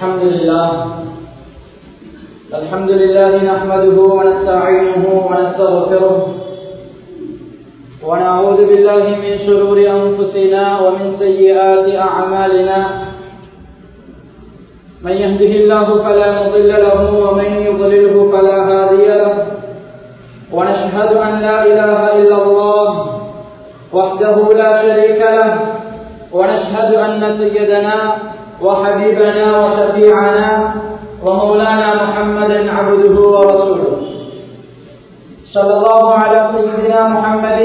الحمد لله الحمد لله نحمده ونستعينه ونستغفره ونعوذ بالله من شرور أنفسنا ومن سيئات أعمالنا من يهده الله فلا مضل له ومن يضلله فلا هادي له ونشهد أن لا إله إلا الله وحده لا شريك له ونشهد أن سيدنا وحبيبنا وشفيعنا ومولانا محمدا عبده ورسوله صلى الله على سيدنا محمد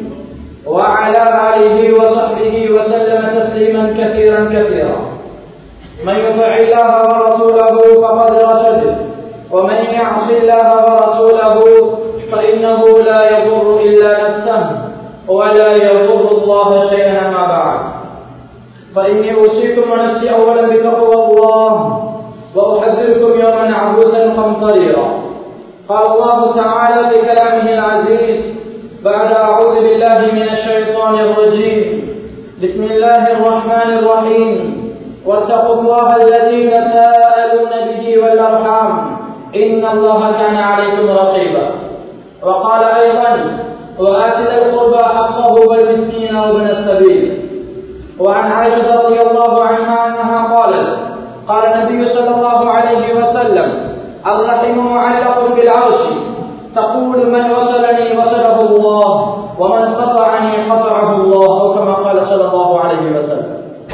وعلى آله وصحبه وسلم تسليما كثيرا كثيرا من يطع الله ورسوله فقد رشد ومن يعص الله ورسوله فإنه لا يضر إلا نفسه ولا يضر الله شيئا ما بعد فإني أوصيكم ونفسي أولا بتقوى الله وأحذركم يوما عبوسا قمطريرا قال الله تعالى في كلامه العزيز بعد أعوذ بالله من الشيطان الرجيم بسم الله الرحمن الرحيم واتقوا الله الذي تساءلون به والأرحام إن الله كان عليكم رقيبا وقال أيضا وآت ذا القربى حقه والمسكين وابن السبيل وعن عائشة رضي الله عنها أنها قالت قال النبي صلى الله عليه وسلم الرحم معلق بالعرش تقول من وصلني وصله الله ومن قطعني قطعه الله أو كما قال صلى الله عليه وسلم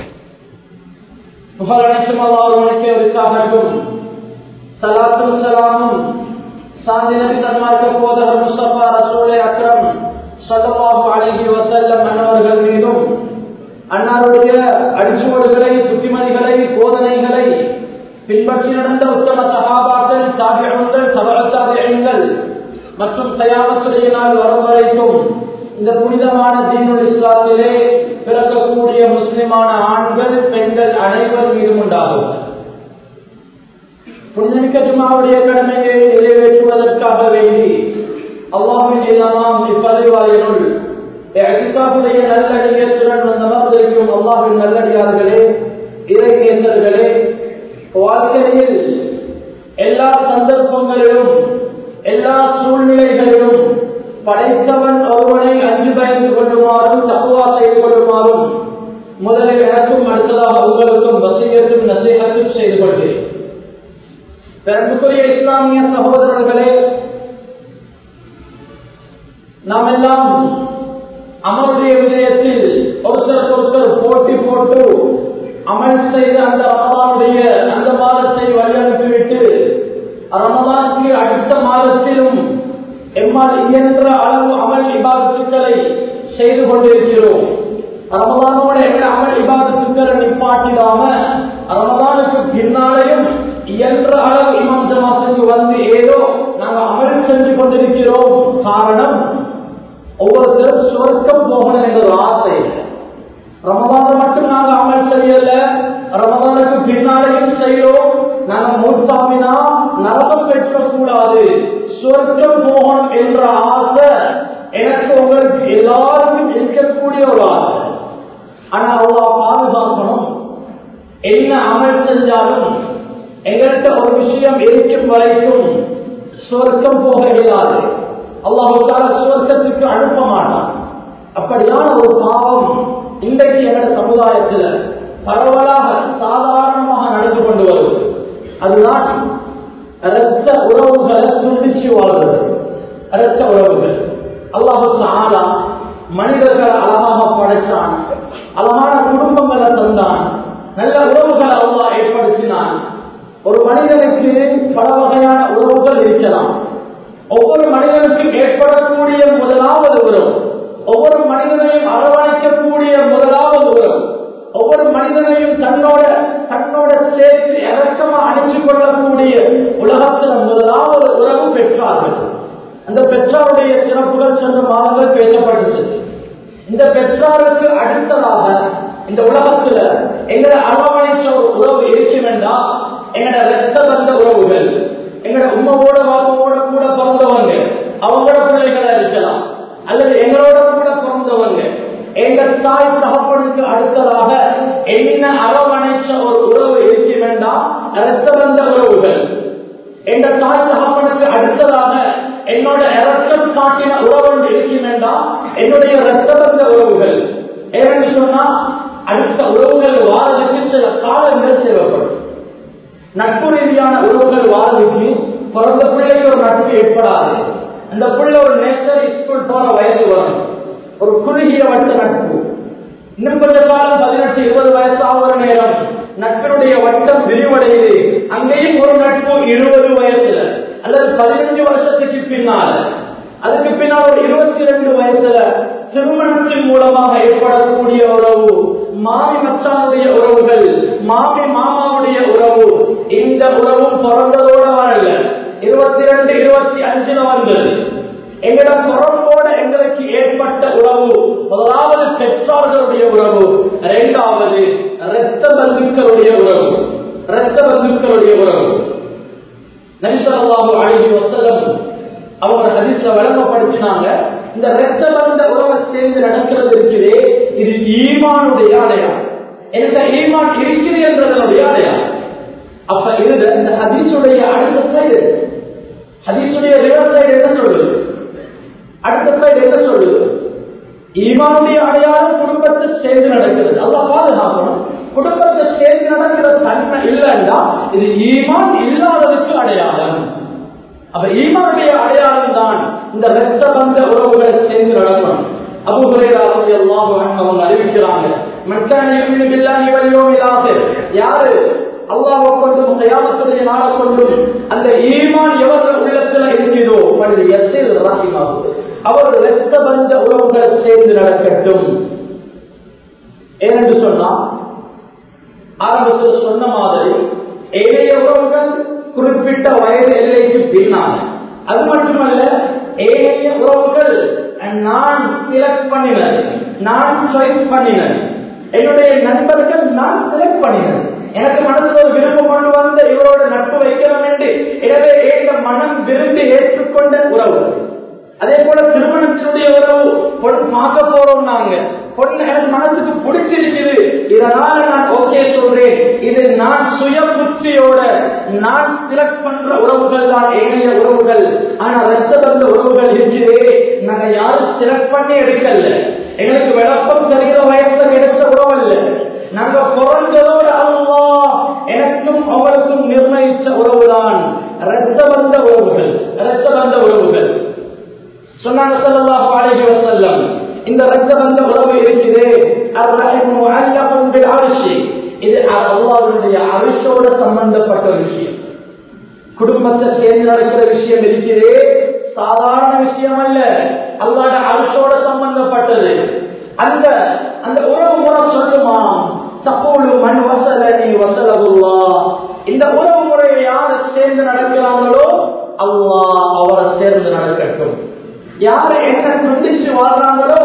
புகழனைத்தும் அல்லாஹ் உனக்கே உரித்தாகட்டும் சலாத்தும் சலாமும் சாந்தி நபி தன்மார்க்க போதகர் முஸ்தபா ரசூலை அக்ரம் சல்லல்லாஹு அலைஹி வஸல்லம் அன்னவர்கள் மீதும் அன்னாருடைய அடிச்சுவடுகளை புத்திமதிகளை போதனைகளை பின்பற்றி நடந்த உத்தம சகாபாக்கள் தாபியங்கள் சபலத்தாபியங்கள் மற்றும் தயாமத்துடைய நாள் வரும் வரைக்கும் இந்த புனிதமான தீனுல் இஸ்லாத்திலே பிறக்கக்கூடிய முஸ்லிமான ஆண்கள் பெண்கள் அனைவர் மீதும் உண்டாகும் புனிதமிக்க ஜுமாவுடைய கடமையை நிறைவேற்றுவதற்காக வேண்டி அல்லாஹின் இல்லமாம் இப்பதிவாயினுள் அகிதாவுடைய நல்லடியத்துடன் நமர்ந்திருக்கும் அல்லாஹின் நல்லடியார்களே இறை நேசர்களே வாழ்க்கையில் எல்லா சந்தர்ப்பங்களிலும் எல்லா சூழ்நிலைகளிலும் படைத்தவன் ஒருவனை அஞ்சு பயந்து கொள்ளுமாறும் தப்புவா செய்து கொள்ளுமாறும் முதலில் எனக்கும் அடுத்ததாக உங்களுக்கும் வசியத்தும் நசீகத்தும் செய்து கொள்கிறேன் பெருமைக்குரிய இஸ்லாமிய சகோதரர்களே நாம் எல்லாம் அமருடைய விஜயத்தில் ஒருத்தருக்கு ஒருத்தர் போட்டி போட்டு அமல் செய்து அந்த ரமதானுடைய அந்த மாதத்தை வழியனுப்பிவிட்டு ரமதானுக்கு அடுத்த மாதத்திலும் எம்மால் இயன்ற அளவு அமல் இபாதத்துக்களை செய்து கொண்டிருக்கிறோம் ரமதானோட எங்க அமல் இபாதத்துக்களை நிப்பாட்டிடாம ரமதானுக்கு பின்னாலேயும் இயன்ற அளவு இமாம் ஜமாத்துக்கு வந்து ஏதோ நாங்கள் அமல் செஞ்சு கொண்டிருக்கிறோம் காரணம் ஒவ்வொருத்தரும் சொர்க்கம் போகணும் என்ற ஒரு ஆசை ரமதான மட்டும் நாங்க அமல் செய்யல ரமதானுக்கு பின்னாலேயும் செய்யறோம் நாங்க மூத்தாமினா நரகம் பெற்றக்கூடாது சொர்க்கம் போகணும் என்ற ஆசை எனக்கு உங்களுக்கு எல்லாருக்கும் இருக்கக்கூடிய ஒரு ஆசை ஆனா அவ்வளோ பாதுகாக்கணும் என்ன அமல் செஞ்சாலும் எங்கள்கிட்ட ஒரு விஷயம் இருக்கும் வரைக்கும் சொர்க்கம் போக இயலாது அல்லாஹால சுவர்க்கத்துக்கு அனுப்ப மாட்டான் அப்படியான ஒரு பாவம் இன்றைக்கு எங்களோட சமுதாயத்தில் பரவலாக சாதாரணமாக நடந்து கொண்டு வருவது அதுதான் இரத்த உறவுகளை துண்டிச்சு வாழ்வது இரத்த உறவுகள் அல்லாஹுக்கு ஆளா மனிதர்களை அழகாக படைச்சான் அழகான குடும்பங்களை தந்தான் நல்ல உறவுகளை அல்லாஹ் ஏற்படுத்தினான் ஒரு மனிதனுக்கு பல வகையான உறவுகள் இருக்கலாம் ஒவ்வொரு மனிதனுக்கும் ஏற்படக்கூடிய முதலாவது உறவு ஒவ்வொரு மனிதனையும் அரவணைக்கக்கூடிய முதலாவது உறவு ஒவ்வொரு மனிதனையும் தன்னோட தன்னோட சேர்த்து இறக்கமா அணிச்சு கொள்ளக்கூடிய உலகத்தில் முதலாவது உறவு பெற்றார்கள் அந்த பெற்றாருடைய சிறப்புகள் சென்ற மாதங்கள் பேசப்பட்டது இந்த பெற்றாருக்கு அடுத்ததாக இந்த உலகத்துல எங்களை அரவணைச்ச ஒரு உறவு இருக்கும் என்றால் எங்களோட ரத்த பந்த உறவுகள் எங்களோட உண்மையோட வாப்போட கூட பிறந்தவங்க அவங்களோட பிள்ளைகளா இருக்கலாம் அல்லது எங்களோட கூட பிறந்தவங்க எங்க தாய் தகப்பனுக்கு அடுத்ததாக என்ன அரவணைச்ச ஒரு உறவு இருக்க வேண்டாம் இரத்த பந்த உறவுகள் என்ற தாய் தகப்பனுக்கு அடுத்ததாக என்னோட இரத்தம் காட்டின உறவு இருக்கும் என்றால் என்னுடைய இரத்த பந்த உறவுகள் ஏனென்று சொன்னா அடுத்த உறவுகள் வாழ்றதுக்கு சில காலங்கள் தேவைப்படும் நட்பு ரீதியான உறவுகள் வாழ்றதுக்கு பிறந்த பிள்ளைக்கு ஒரு நட்பு ஏற்படாது அந்த பிள்ளை ஒரு நேச்சரி ஸ்கூல் போற வயசு வரும் ஒரு குறுகிய வட்ட நட்பு இன்னும் கொஞ்ச காலம் பதினெட்டு இருபது வயசு ஆகிற நேரம் நட்பினுடைய வட்டம் விரிவடையுது அங்கேயும் ஒரு நட்பு இருபது வயசுல அல்லது பதினஞ்சு வருஷத்துக்கு பின்னால அதுக்கு பின்னால் ஒரு இருபத்தி ரெண்டு வயசுல திருமணத்தின் மூலமாக ஏற்படக்கூடிய உறவு மாமி மச்சானுடைய உறவுகள் மாமி மாமாவுடைய உறவு இந்த உறவும் பிறந்ததோட வரல இருபத்தி ரெண்டு இருபத்தி அஞ்சுல வந்தது எங்களோட பிறப்போட எங்களுக்கு ஏற்பட்ட உறவு முதலாவது பெற்றோர்களுடைய உறவு இரண்டாவது இரத்த பந்துக்களுடைய உறவு இரத்த பந்துக்களுடைய உறவு நரிசல்லாஹு அழகி வசலம் அவங்க ஹதீஸ்ல வழங்கப்படுத்தினாங்க இந்த இரத்த பந்த உறவை சேர்ந்து நடக்கிறது இருக்குதே இது ஈமானுடைய அடையாளம் என்ற ஈமான் இருக்கிறது என்றதனுடைய அடையாளம் அப்ப இதுல இந்த ஹதீஸுடைய அடுத்த சைடு ஹதீஸுடைய ரிவர் சைடு என்ன சொல்லுது அடுத்த சைடு என்ன சொல்லுது ஈமானுடைய அடையாளம் குடும்பத்தை சேர்ந்து நடக்கிறது அல்ல பாதுகாக்கணும் குடும்பத்தை சேர்ந்து நடக்கிற தன்மை இல்லைன்னா இது ஈமான் இல்லாததுக்கு அடையாளம் அப்ப ஈமானுடைய அடையாளம் தான் இந்த ரத்த பந்த உறவுகளை சேர்ந்து நடக்கணும் அபுகுரையாளர்கள் எல்லாம் அவங்க அறிவிக்கிறாங்க மக்கான பில்லாஹி வலியோமிலாக யாரு அல்லாஹ் கொண்டும் கயாமத்துடைய நாளை கொண்டும் அந்த ஈமான் எவர்கள் உள்ளத்துல இருக்கிறதோ பள்ளி எஸ்ஸில் ராசிமாகும் அவர் இரத்த பந்த உறவுகளை சேர்ந்து நடக்கட்டும் ஏனென்று சொன்னா ஆரம்பத்தில் சொன்ன மாதிரி ஏழைய உறவுகள் குறிப்பிட்ட வயது எல்லைக்கு பின்னால் அது மட்டுமல்ல ஏழைய உறவுகள் நான் செலக்ட் பண்ணினது நான் சாய்ஸ் பண்ணினது என்னுடைய நண்பர்கள் நான் செலக்ட் பண்ணினது எனக்கு மனசுல ஒரு விருப்பம் கொண்டு வந்த இவரோட நட்பு வைக்கலாம் என்று எனவே ஏக மனம் விரும்பி ஏற்றுக்கொண்ட உறவு அதே போல திருமணத்தினுடைய உறவு பொண்ணு பார்க்க போறோம் நாங்க பொண்ணு எனக்கு மனசுக்கு பிடிச்சிருக்குது இதனால நான் ஓகே சொல்றேன் இது நான் சுய புத்தியோட நான் செலக்ட் பண்ற உறவுகள் தான் ஏனைய உறவுகள் ஆனா ரத்த பந்த உறவுகள் இருக்கிறே நாங்க யாரும் செலக்ட் பண்ணி எடுக்கல எங்களுக்கு விளப்பம் தருகிற வயசுல கிடைச்ச உறவு இல்லை நாங்க பிறந்ததோடு அல்லா எனக்கும் அவருக்கும் நிர்ணயிச்ச உறவுதான் ரத்த பந்த உறவுகள் ரத்த பந்த உறவுகள் சொன்னாங்க ஸல்லல்லாஹு அலைஹி வஸல்லம் இந்த ரத்த பந்த உறவு இருக்குது அர்ரஹிம் முஅல்லஃபுன் பில் அர்ஷ் இது அல்லாஹ்வுடைய அரிஷோட சம்பந்தப்பட்ட ஒரு விஷயம் குடும்பத்தை சேர்ந்து நடக்கிற விஷயம் இருக்குது சாதாரண விஷயம் அல்ல அல்லாஹ் அரிஷோட சம்பந்தப்பட்டது அந்த அந்த உறவு முறை சொல்லுமா தப்போடு மண் வசலனி வசலகுல்லா இந்த உறவு முறையை யார் சேர்ந்து நடக்கிறாங்களோ அல்லாஹ் அவரை சேர்ந்து நடக்கட்டும் யார் என்ன துண்டிச்சு வாழ்றாங்களோ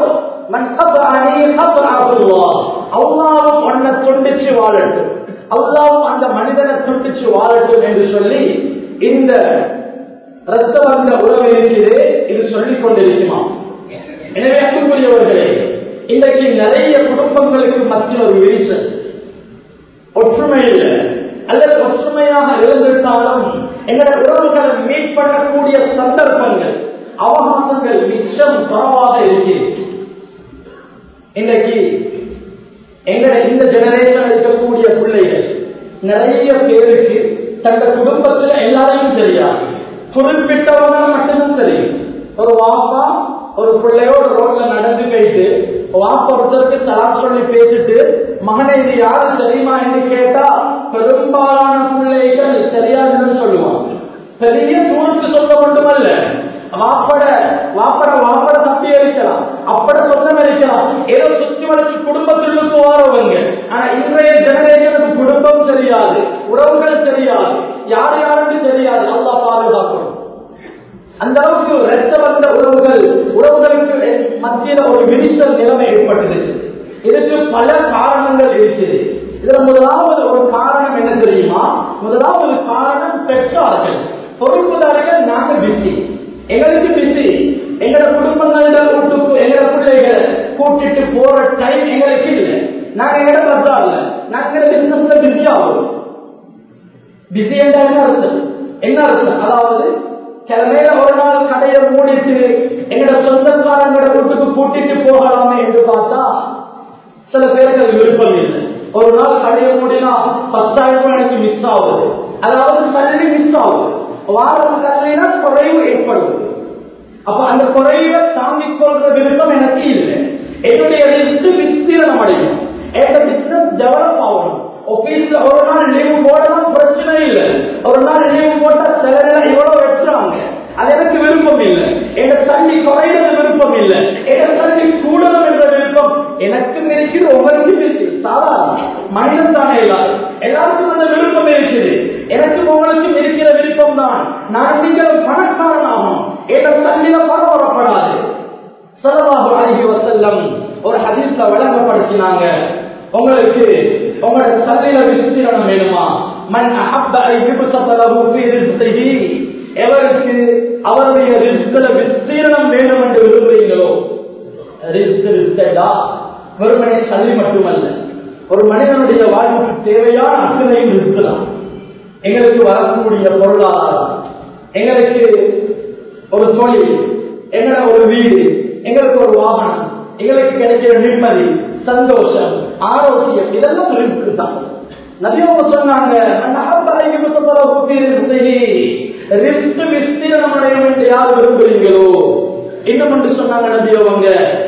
அல்லாவும் உன்னை துண்டிச்சு வாழட்டும் அல்லாவும் அந்த மனிதனை துண்டிச்சு வாழட்டும் என்று சொல்லி இந்த ரத்த வந்த உறவு இருக்கிறது இது சொல்லிக் கொண்டிருக்குமா எனவே அன்புக்குரியவர்களே இன்றைக்கு நிறைய குடும்பங்களுக்கு மத்தியில் ஒரு விரிசல் ஒற்றுமை இல்லை அல்லது ஒற்றுமையாக இருந்திருந்தாலும் எங்களோட உறவுகளை மீட் பண்ணக்கூடிய சந்தர்ப்பங்கள் அவகாசங்கள் மிச்சம் குறவாக இருக்கிறது இன்றைக்கு எங்களை இந்த ஜெனரேஷன் இருக்கக்கூடிய பிள்ளைகள் நிறைய பேருக்கு தங்கள் குடும்பத்துல எல்லாரையும் தெரியாது குறிப்பிட்டவங்க மட்டும்தான் தெரியும் ஒரு வாப்பா ஒரு பிள்ளையோட ரோட்ல நடந்து போயிட்டு வாப்பா ஒருத்தருக்கு சலாம் சொல்லி பேசிட்டு மகனை இது யாரு தெரியுமா என்று கேட்டா பெரும்பாலான பிள்ளைகள் தெரியாதுன்னு சொல்லுவாங்க பெரிய தூருக்கு சொல்ல மட்டுமல்ல வாப்பட வாப்பட வாப்பட தப்பி இருக்கலாம் அப்பட சொந்தம் இருக்கலாம் ஏதோ சுத்தி வளர்ச்சி குடும்பத்திற்கு வாரவங்க ஆனா இன்றைய ஜெனரேஷனுக்கு குடும்பம் தெரியாது உறவுகள் தெரியாது யார் யாருக்கு தெரியாது அல்லா பாதுகாக்கணும் அந்த அளவுக்கு ரத்த வந்த உறவுகள் உறவுகளுக்கு மத்தியில ஒரு விரிசல் நிலைமை ஏற்பட்டது இதுக்கு பல காரணங்கள் இருக்குது இதுல முதலாவது ஒரு காரணம் என்ன தெரியுமா முதலாவது காரணம் பெற்றார்கள் பொறுப்புதாரிகள் நாங்க பிஸி எங்களுக்கு பிஸி எங்களோட குடும்பங்கள வீட்டுக்கு எங்களோட பிள்ளைகளை கூட்டிட்டு போற டைம் எங்களுக்கு இல்லை நாங்க எங்களோட பஸ்ஸா இல்ல நாங்க பிசினஸ்ல பிஸி ஆகும் பிஸி என்றால் என்ன அர்த்தம் என்ன அர்த்தம் அதாவது கிழமையில ஒரு நாள் கடையை மூடிட்டு எங்களோட சொந்தக்காரங்களோட வீட்டுக்கு கூட்டிட்டு போகலாமே என்று பார்த்தா சில பேருக்கு அது விருப்பம் இல்லை ஒரு நாள் கடையை மூடினா பத்தாயிரம் ரூபாய் எனக்கு மிஸ் ஆகுது அதாவது சல்லி மிஸ் ஆகுது வாரம் சல்லினா குறைவு ஏற்படும் அப்ப அந்த குறைவை தாங்கிக் கொள்ற விருப்பம் எனக்கு இல்லை என்னுடைய லிஸ்ட் விஸ்தீரணம் அடையும் என்னோட பிசினஸ் டெவலப் ஆகணும் ஆபீஸ்ல ஒரு நாள் லீவு போடலாம் பிரச்சனை இல்லை ஒரு நாள் லீவு போட்டா சிலர் இவ்வளவு வெட்டுறாங்க அது எனக்கு விருப்பம் இல்லை எங்க தண்ணி குறையிறது விருப்பம் இல்லை எங்க தண்ணி கூடணும் என்ற விருப்பம் எனக்கும் இருக்குது உங்களுக்கும் இருக்குது சாதாரண மனிதன் தானே எல்லாரும் எல்லாருக்கும் அந்த விருப்பம் இருக்குது எனக்கும் உங்களுக்கும் இருக்கிற விருப்பம் தான் நான் நீங்களும் பணக்காரன் ஆகணும் என்ற தண்ணியில பணம் வரப்படாது சலவாஹு அலைஹி வஸல்லம் ஒரு ஹதீஸ்ல வழங்கப்படுத்தினாங்க உங்களுக்கு உங்களோட சரீர விஸ்தீரணம் வேணுமா மன் அஹப்ப ஐ யுபஸத லஹு ஃபீ ரிஸ்கிஹி எவருக்கு அவருடைய ரிஸ்கில விஸ்தீரணம் வேண்டும் என்று விரும்புகிறீங்களோ ரிஸ்க் ரிஸ்கடா வெறுமனே சல்லி மட்டுமல்ல ஒரு மனிதனுடைய வாழ்வுக்கு தேவையான அத்தனையும் ரிஸ்க் தான் எங்களுக்கு வரக்கூடிய பொருளாதாரம் எங்களுக்கு ஒரு தொழில் எங்களோட ஒரு வீடு எங்களுக்கு ஒரு வாகனம் எங்களுக்கு கிடைக்கிற நிம்மதி சந்தோஷம் ஆரோக்கியம் இதெல்லாம் ரிஸ்க் தான் நபியவங்க சொன்னாங்க ரிஸ்க் விஸ்தீரணம் அடைய வேண்டிய யார் விரும்புகிறீங்களோ இன்னும் ஒன்று சொன்னாங்க நபியவங்க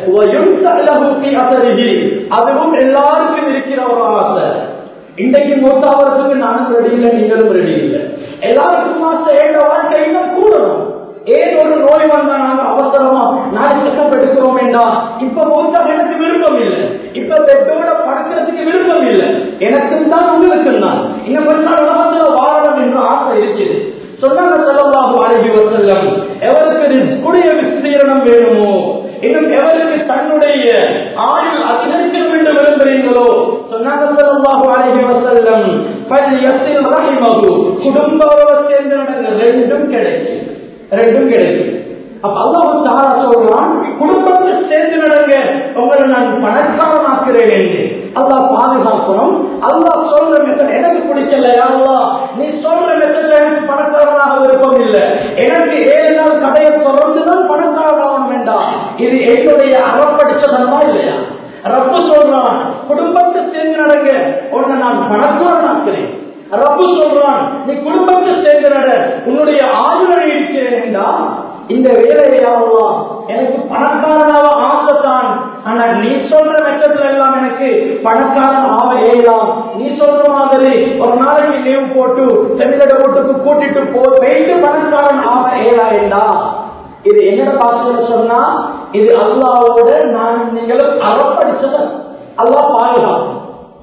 அதுவும் எல்லாருக்கும் இருக்கிற ஒரு ஆசை இன்றைக்கு மூத்தாவதுக்கு நானும் ரெடி இல்லை நீங்களும் ரெடி இல்லை எல்லாருக்கும் ஆசை ஏழ வாழ்க்கை இன்னும் கூடணும் ஏன் ஒரு நோய் வந்தா நாங்க அவசரமா நாளை செக்கப் எடுக்கிறோம் வேண்டாம் இப்ப மூத்தா எனக்கு விருப்பம் இல்லை இப்ப பெட்டோட படுக்கிறதுக்கு விருப்பம் இல்லை எனக்கும் தான் உங்களுக்கும் தான் இன்னும் கொஞ்ச நாள் உலகத்துல வாழணும் என்ற ஆசை இருக்குது சொன்னாங்க செல்லவாகு அழகி வசல்லம் எவருக்கு ரிஸ்குடைய விஸ்தீரணம் வேணுமோ இன்னும் எவருக்கு தன்னுடைய ஆயுள் அதிகரிக்கணும் என்று விரும்புகிறீங்களோ சொன்னாங்க செல்லவாகு அழகி வசல்லம் பல் எத்தில் ரஹிமகு குடும்ப உறவை சேர்ந்து நடந்த ரெண்டும் கிடைக்கும் ரெண்டும் கிடைக்கும் அப்ப அல்லாஹ் தாரா சொல்றான் குடும்பத்தை சேர்ந்து நடங்க உங்களை நான் பணக்காரனாக்குறேன் என்று அல்லாஹ் பாதுகாக்கணும் அல்லாஹ் சொல்ற மெத்தட் எனக்கு பிடிக்கல அல்லா நீ சொல்ற மெத்தட்ல எனக்கு பணக்காரனாக விருப்பம் இல்லை எனக்கு ஏழு நாள் கடையை தொடர்ந்துதான் பணக்காரனாகணும் வேண்டாம் இது என்னுடைய அறப்படிச்சதனமா இல்லையா ரப்பு சொல்றான் குடும்பத்தை சேர்ந்து நடங்க உன்னை நான் பணக்காரனாக்குறேன் ரப்பு சொல்றான் நீ குடும்பத்தை சேர்ந்து நட உன்னுடைய ஆயுளை இருக்கிறேன்டா இந்த வேலையாவா எனக்கு பணக்காரனாக ஆசைத்தான் ஆனா நீ சொல்ற மெத்தட்ல எல்லாம் எனக்கு பணக்காரன் ஆக ஏலாம் நீ சொல்ற மாதிரி ஒரு நாளைக்கு லீவ் போட்டு செமிலட வீட்டுக்கு கூட்டிட்டு போ போயிட்டு பணக்காரன் ஆக ஏலாயிண்டா இது என்னோட பாசையில சொன்னா இது அல்லாவோட நான் நீங்களும் அறப்படிச்சது அல்லாஹ் பாதுகாக்கும்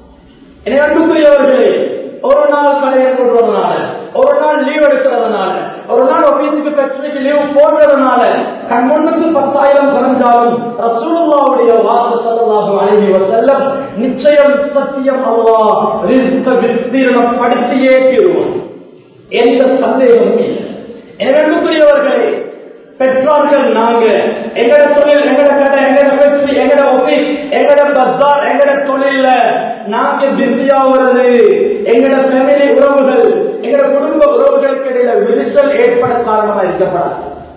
என்ன அன்புக்குரியவர்களே ஒரு நாள் கடையை போடுறதுனால ஒரு நாள் லீவ் எடுக்கிறதுனால ஒரு நாள் ஆபீஸுக்கு பிரச்சனைக்கு லீவ் போடுறதுனால கண் முன்னுக்கு பத்தாயிரம் குறைஞ்சாலும் ரசூலுல்லாவுடைய வாக்கு சொல்லலாக அழகி செல்லம் நிச்சயம் சத்தியம் அல்லா ரிஸ்க விஸ்தீரணம் படித்தியே தீருவோம் எந்த சந்தேகமும் இல்லை எனக்குரியவர்களே பெற்றோர்கள் நாங்க எங்கட தொழில் எங்கட கடை எங்கட ஃபேக்டரி எங்கட ஆபீஸ் எங்கட பஜார் எங்கட தொழில்ல நாங்க பிஸியா வருது எங்கட ஃபேமிலி உறவுகள் எங்கட குடும்ப உறவுகளுக்கு இடையில விரிசல் ஏற்பட காரணமா இருக்கப்படாது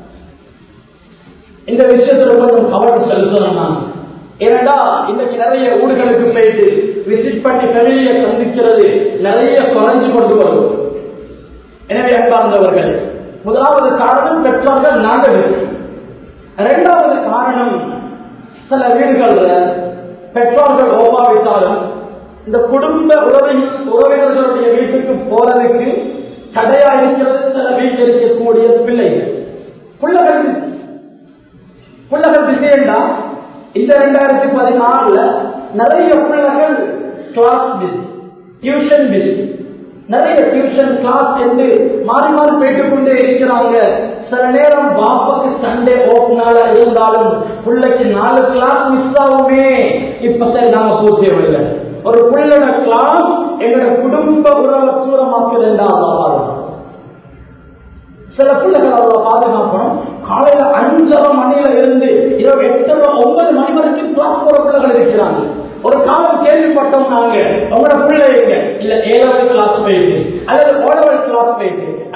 இந்த விஷயத்துல கொஞ்சம் கவனம் செலுத்தணும் நான் ஏனடா இன்னைக்கு நிறைய ஊர்களுக்கு போயிட்டு விசிட் பண்ணி ஃபேமிலியை சந்திக்கிறது நிறைய குறைஞ்சு கொண்டு வரும் எனவே அன்பார்ந்தவர்கள் முதலாவது காரணம் பெற்றோர்கள் நாங்கள் இரண்டாவது காரணம் சில வீடுகள்ல பெற்றோர்கள் ஓபாவிட்டாலும் இந்த குடும்ப உறவி உறவினர்களுடைய வீட்டுக்கு போறதுக்கு தடையா இருக்கிறது சில வீட்டில் இருக்கக்கூடிய பிள்ளைகள் பிள்ளைகள் பிள்ளைகள் திசையண்டா இந்த ரெண்டாயிரத்தி பதினாலுல நிறைய பிள்ளைகள் கிளாஸ் பிஸி டியூஷன் பிஸி நிறைய டியூஷன் கிளாஸ் என்று மாறி மாறி போயிட்டு கொண்டே இருக்கிறாங்க சில நேரம் பாப்பாக்கு சண்டே ஓப்பனால இருந்தாலும் பிள்ளைக்கு நாலு கிளாஸ் மிஸ் ஆகுமே இப்ப சரி நாம போக தேவையில்லை ஒரு பிள்ளையோட கிளாஸ் எங்களோட குடும்ப உறவை தூரமாக்குதுண்டா சில பிள்ளைகள் அவ்வளவு பாதுகாக்கணும் காலையில அஞ்சரை மணியில இருந்து இரவு எட்டரை ஒன்பது மணி வரைக்கும் கிளாஸ் போற பிள்ளைகள் இருக்கிறாங்க ஒரு காலம் கேள்விப்பட்டோம் நாங்க உங்களோட பிள்ளைங்க இல்ல ஏழாவது கிளாஸ் போயிட்டு அல்லது ஓலவர்